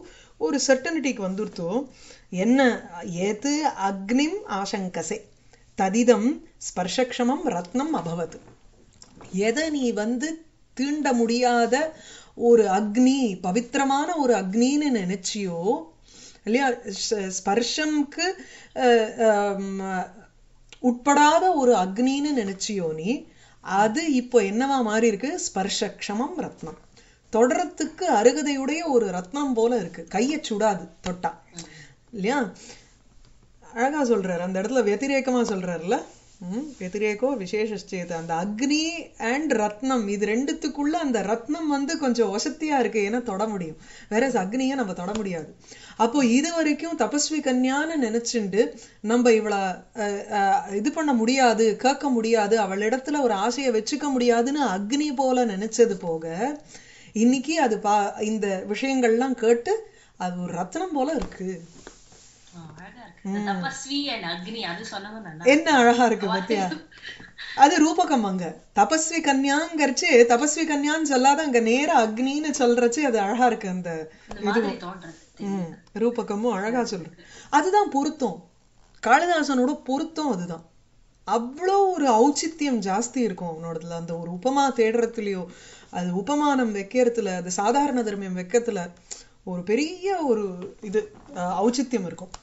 ஒரு சர்டனிட்டிக்கு வந்துருத்தோ என்ன ஏது அக்னிம் ஆசங்கசே ததிதம் ஸ்பர்ஷக்ஷமம் ரத்னம் அபவத் எதை நீ வந்து தீண்ட முடியாத ஒரு அக்னி பவித்திரமான ஒரு அக்னின்னு நினைச்சியோ இல்லையா ஸ்- ஸ்பர்ஷம்க்கு அஹ், ஆம், உட்படாத ஒரு அக்னின்னு நினைச்சியோ நீ அது இப்போ என்னவா மாறி இருக்கு ஸ்பர்ஷக்ஷமம் ரத்னம் தொடரத்துக்கு அருகதையுடைய ஒரு ரத்னம் போல இருக்கு கையை சுடாது தொட்டா இல்லையா அழகா சொல்றாரு அந்த இடத்துல வெதிரேக்கமா சொல்றாருல்ல ம் வெதிரேகோ விசேஷச்சேத அந்த அக்னி அண்ட் ரத்னம் இது ரெண்டுத்துக்குள்ள அந்த ரத்னம் வந்து கொஞ்சம் வசத்தியா இருக்கு ஏன்னா தொட முடியும் வேற அக்னியை நம்ம தொட முடியாது அப்போ இது வரைக்கும் தபஸ்வி கன்யான்னு நினைச்சுண்டு நம்ம இவள அஹ், அஹ், இது பண்ண முடியாது கேட்க முடியாது அவளிடத்துல ஒரு ஆசையை வச்சுக்க முடியாதுன்னு அக்னி போல நினைச்சது போக இன்னைக்கு அது பா இந்த விஷயங்கள்லாம் கேட்டு அது ஒரு ரத்னம் போல இருக்கு ஆ, அழகா இருக்கு இந்த தபஸ்வி அண்ட் அக்னி அது சொன்னவன் நல்லா என்ன அழகா இருக்கு பத்தியா அது ரூபகம் அங்க தபஸ்வி கன்யாங்கிறச்சு தபஸ்வி கன்யான்னு சொல்லாத அங்க நேரா அக்னின்னு சொல்றச்சு அது அழகா இருக்கு அந்த இந்த மாதிரி தோன்றது ம், ரூபகமும் அழகா சொல்றது அதுதான் பொருத்தம் காளிதாசனோட பொருத்தம் அதுதான் அவ்வளோ ஒரு ஔச்சித்யம் ஜாஸ்தி இருக்கும் அவனோடதுல அந்த ஒரு உபமா தேடுறதுலயோ அது உபமானம் வைக்கிறதுல அது சாதாரண தர்மியம் வைக்கிறதுல ஒரு பெரிய ஒரு இது அஹ், ஔச்சித்யம் இருக்கும்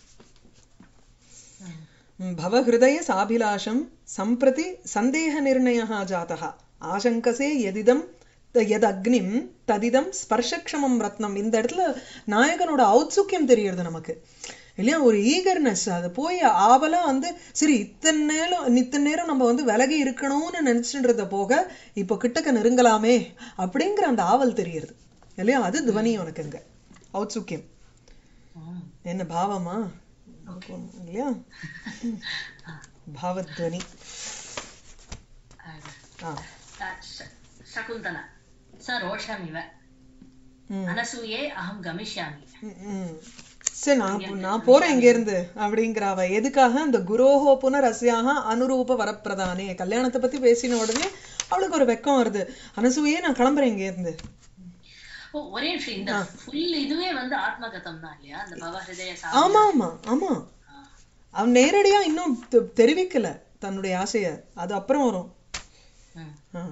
भवहृदय साभिलाषं सम्प्रति सन्देहनिर्णयः जातः आशङ्कसे यदिदं यदग्निம் ததிதம் ஸ்பர்ஷக்ஷமம் ரத்னம் இந்த இடத்துல நாயகனோட ஔத்சுக்கியம் தெரியறது நமக்கு இல்லையா ஒரு ஈகர்னஸ் அது போய் ஆவலா வந்து சரி இத்தனை நேரம் இத்தனை நேரம் நம்ம வந்து விலகி இருக்கணும்னு நினைச்சுன்றத போக இப்போ கிட்டக்க நெருங்கலாமே அப்படிங்கிற அந்த ஆவல் தெரியறது இல்லையா அது துவனி உனக்கு இங்க ஔத்சுக்கியம் ம். என்ன பாவமா இல்லையா பாவத்வனி அழகா. ஆ த- ச- சகுந்தலா ச ரோஷமிவ ம். அனசூயே அகம் கமிஷ்யாமி ம், ம். சரி நான் போ- நான் போறேன் இங்க இருந்து அப்படிங்கிற அவ எதுக்காக அந்த குரோஹோ புனரஸ்யாக அனுரூப வரப்பிரதானே கல்யாணத்தை பத்தி பேசின உடனே அவளுக்கு ஒரு வெக்கம் வருது அனசூயே நான் கிளம்புறேன் இங்க இருந்து ஓ ஒரே நிமிஷம் இந்த ஃபுல் இதுவே வந்து ஆத்மகதம் தான் இல்லையா அந்த பவஹிருதய சா ஆமா ஆமா ஆமா அவன் நேரடியா இன்னும் தெ- தெரிவிக்கல தன்னுடைய ஆசைய அது அப்புறம் வரும் ம். ஆ.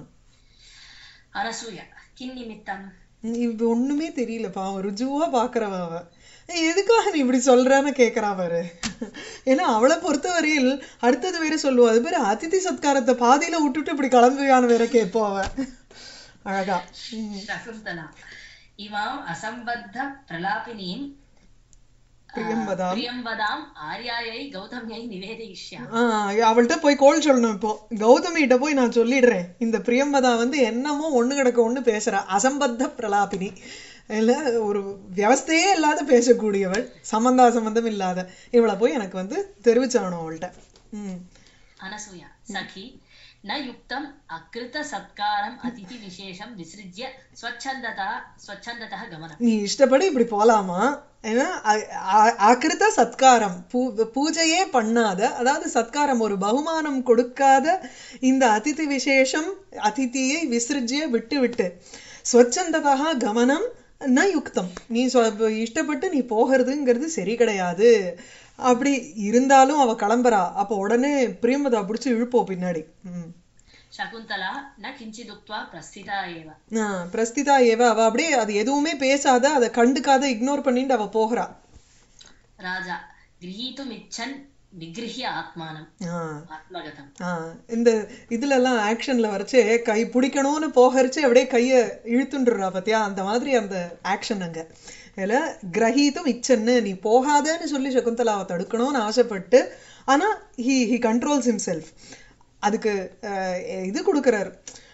அனசூயா கின் நிமித்தம் இப்ப ஒண்ணுமே தெரியல பாவம் ருஜுவா பாக்குறவ அவ ஏய், எதுக்காக நீ இப்படி சொல்றன்னு கேக்குறா பாரு ஏன்னா அவளை பொறுத்தவரையில் அடுத்தது வேற சொல்லுவா அது பேரு அதிதி சத்காரத்தை பாதியில விட்டுட்டு இப்படி கிளம்புவியான்னு வேற கேட்போம் அவ அழகா ம். சகுந்தலா இமாம் அசம்பத்த பிரலாபினீம் பிரியம்பதாம் பிரியம்பதாம் ஆர்யாயை கௌதமியை நிவேதயிஷ்யா ஆஹ் அவள்கிட்ட போய் கோல் சொல்லணும் இப்போ கௌதமிகிட்ட போய் நான் சொல்லிடுறேன் இந்த பிரியம்பதா வந்து என்னமோ ஒண்ணு கிடக்க ஒண்ணு பேசுறா அசம்பத்த பிரலாபினி இல்ல ஒரு வியவஸ்தையே இல்லாத பேசக்கூடியவள் சம்பந்தா சம்பந்தம் இல்லாத இவளை போய் எனக்கு வந்து தெரிவிச்சாகணும் அவள்கிட்ட ம் அனசூயா சகி ந யுக்தம் அகிருத சத்காரம் அதிதி விசேஷம் விசிருஜ்ய ஸ்வச்சந்ததா ஸ்வச்சந்ததா கமனம் நீ இஷ்டப்படி இப்படி போலாமா ஏன்னா அ- அ- அகிருத சத்காரம் பூ பூஜையே பண்ணாத அதாவது சத்காரம் ஒரு பகுமானம் கொடுக்காத இந்த அதிதி விசேஷம் அதிதியை விசிறிஜ்ய விட்டு விட்டு ஸ்வச்சந்ததா கமனம் ந யுக்தம் நீ சொ- இஷ்டப்பட்டு நீ போகிறதுங்கிறது சரி கிடையாது அப்படி இருந்தாலும் அவ கிளம்புறா அப்ப உடனே பிரியமதா பிடிச்சு இழுப்போம் பின்னாடி ம் சகுந்தலா ந கிஞ்சிதுக்த்வா பிரஸ்திதா ஏவ ஆ, பிரஸ்திதா ஏவ அவ அப்படியே அது எதுவுமே பேசாத அதை கண்டுக்காத இக்னோர் பண்ணிட்டு அவ போகிறா ராஜா கிரகீதும் இச்சன் நிகிருஹிய ஆத்மானம் ஆ, ஆத்மகதம் ஆ, இந்த இதுல எல்லாம் ஆக்ஷன்ல வரைச்சே கை பிடிக்கணும்னு போகரிச்சு அப்படியே கைய இழுத்துண்டுறா பாத்தியா அந்த மாதிரி அந்த ஆக்ஷன் அங்க இதுல கிரகீதும் இச்சன்னு நீ போகாதன்னு சொல்லி சகுந்தலாவை தடுக்கணும்னு ஆசைப்பட்டு ஆனா ஹி ஹி கண்ட்ரோல்ஸ் ஹிம்செல்ஃப் அதுக்கு அஹ், இது கொடுக்கறாரு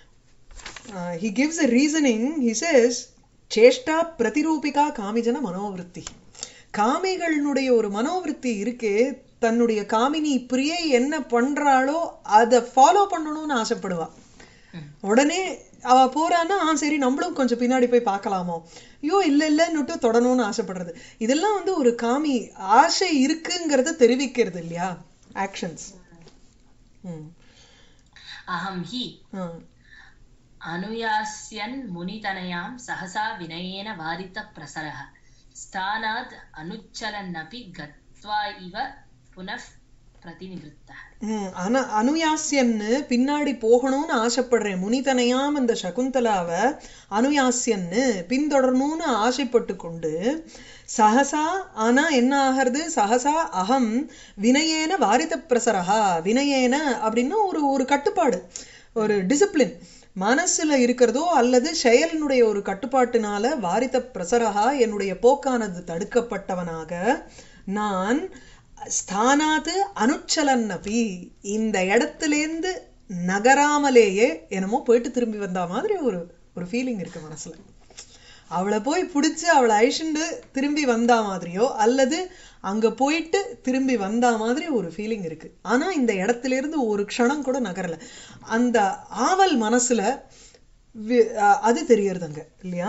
he gives a reasoning he says சேஷ்டா பிரதிரூபிகா காமிஜன மனோவிருத்தி காமிகளுடைய ஒரு மனோவிருத்தி இருக்கே தன்னுடைய காமினி பிரியை என்ன பண்றாளோ அதை ஃபாலோ பண்ணணும்னு ஆசைப்படுவா ம். உடனே அவ போறான்னா ஆ சரி நம்மளும் கொஞ்சம் பின்னாடி போய் பார்க்கலாமோ ஐயோ இல்ல இல்லன்னுட்டு தொடணும்னு ஆசைப்படுறது இதெல்லாம் வந்து ஒரு காமி ஆசை இருக்குங்கிறத தெரிவிக்கிறது இல்லையா ஆக்ஷன்ஸ் ம் அகம் ஹி ஆ. அனுயாஸ்யன் முனிதனயாம் சகசா வினயேன வாரித்த பிரசரः स्थानात् अनुच्चलन्नपि गत्वा इव पुनः प्रतिनिवृत्तः ம், ஆனா அனுயாசியன்னு பின்னாடி போகணும்னு ஆசைப்படுறேன் முனிதனையாம் அந்த சகுந்தலாவை அனுயாசியன்னு பின்தொடரணும்னு ஆசைப்பட்டு கொண்டு சகசா ஆனா என்ன ஆகிறது சகசா அகம் வினயேன வாரித பிரசரஹா வினயேன அப்படின்னா ஒரு ஒரு கட்டுப்பாடு ஒரு டிசிப்ளின் மனசுல இருக்கிறதோ அல்லது செயலினுடைய ஒரு கட்டுப்பாட்டினால வாரித பிரசரஹா என்னுடைய போக்கானது தடுக்கப்பட்டவனாக நான் ஸ்தானாத்து அனுச்சலன்னபி இந்த இடத்துலேருந்து நகராமலேயே என்னமோ போயிட்டு திரும்பி வந்த மாதிரி ஒரு ஒரு ஃபீலிங் இருக்கு மனசுல அவளை போய் பிடிச்சு அவளை அழிச்சுண்டு திரும்பி வந்தா மாதிரியோ அல்லது அங்க போயிட்டு திரும்பி வந்தா மாதிரி ஒரு ஃபீலிங் இருக்கு ஆனா இந்த இடத்துல இருந்து ஒரு க்ஷணம் கூட நகரல அந்த ஆவல் மனசுல வி- அஹ் அது தெரியறது அங்க இல்லையா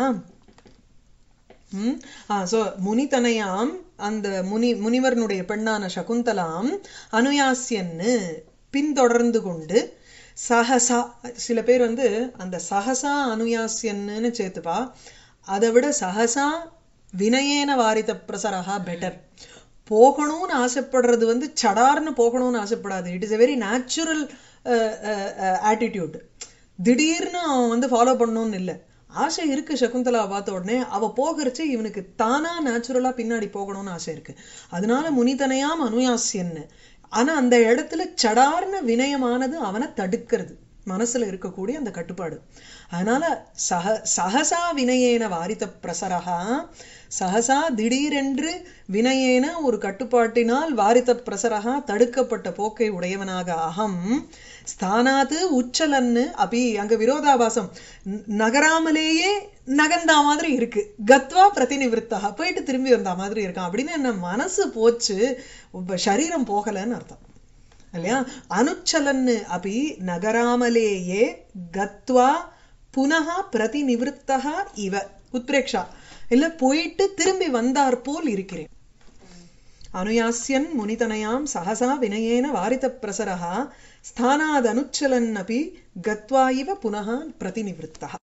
ம் ஆ ஸோ முனிதனையாம் அந்த முனி முனிவரனுடைய பெண்ணான சகுந்தலாம் அனுயாசியன்னு பின்தொடர்ந்து கொண்டு சஹசா சில பேர் வந்து அந்த சஹசா அனுயாசியன்னு சேர்த்துப்பா அதை விட சஹசா வினயேன வாரித பிரசரஹா பெட்டர் போகணும்னு ஆசைப்படுறது வந்து சடார்னு போகணும்னு ஆசைப்படாது it is a very natural attitude திடீர்னு அவன் வந்து ஃபாலோ பண்ணணும்னு இல்லை ஆசை இருக்கு சகுந்தலா பார்த்த உடனே அவ போகிறச்சு இவனுக்கு தானா நேச்சுரலா பின்னாடி போகணும்னு ஆசை இருக்கு அதனால முனிதனையாம் அனுயாசியன்னு ஆனா அந்த இடத்துல சடார்ன வினயமானது அவனை தடுக்கிறது மனசுல இருக்கக்கூடிய அந்த கட்டுப்பாடு அதனால சக சகசா வினயேன வாரித பிரசரகா சகசா திடீரென்று வினயேன ஒரு கட்டுப்பாட்டினால் வாரித பிரசரகா தடுக்கப்பட்ட போக்கை உடையவனாக அகம் ஸ்தானாத்து உச்சலன்னு அப்படி அங்க விரோதாபாசம் ந- நகராமலேயே நகர்ந்தா மாதிரி இருக்கு கத்வா பிரதிநிவிருத்தா போயிட்டு திரும்பி வந்தா மாதிரி இருக்கான் அப்படின்னு என்ன மனசு போச்சு உப்ப சரீரம் போகலைன்னு அர்த்தம் இல்லையா அனுச்சலன்னு அப்படி நகராமலேயே கத்வா புனः பிரதிநிவிருத்தா இவ உத்பிரேக்ஷா இல்ல போயிட்டு திரும்பி வந்தார் போல் இருக்கிறேன் அனுயாஸ்யன் முனிதனயாம் சகசா வினயேன வாரித பிரசரः ஸ்தானாதனுச்சலன்னபி கத்வா இவ புனः பிரதிநிவிருத்தः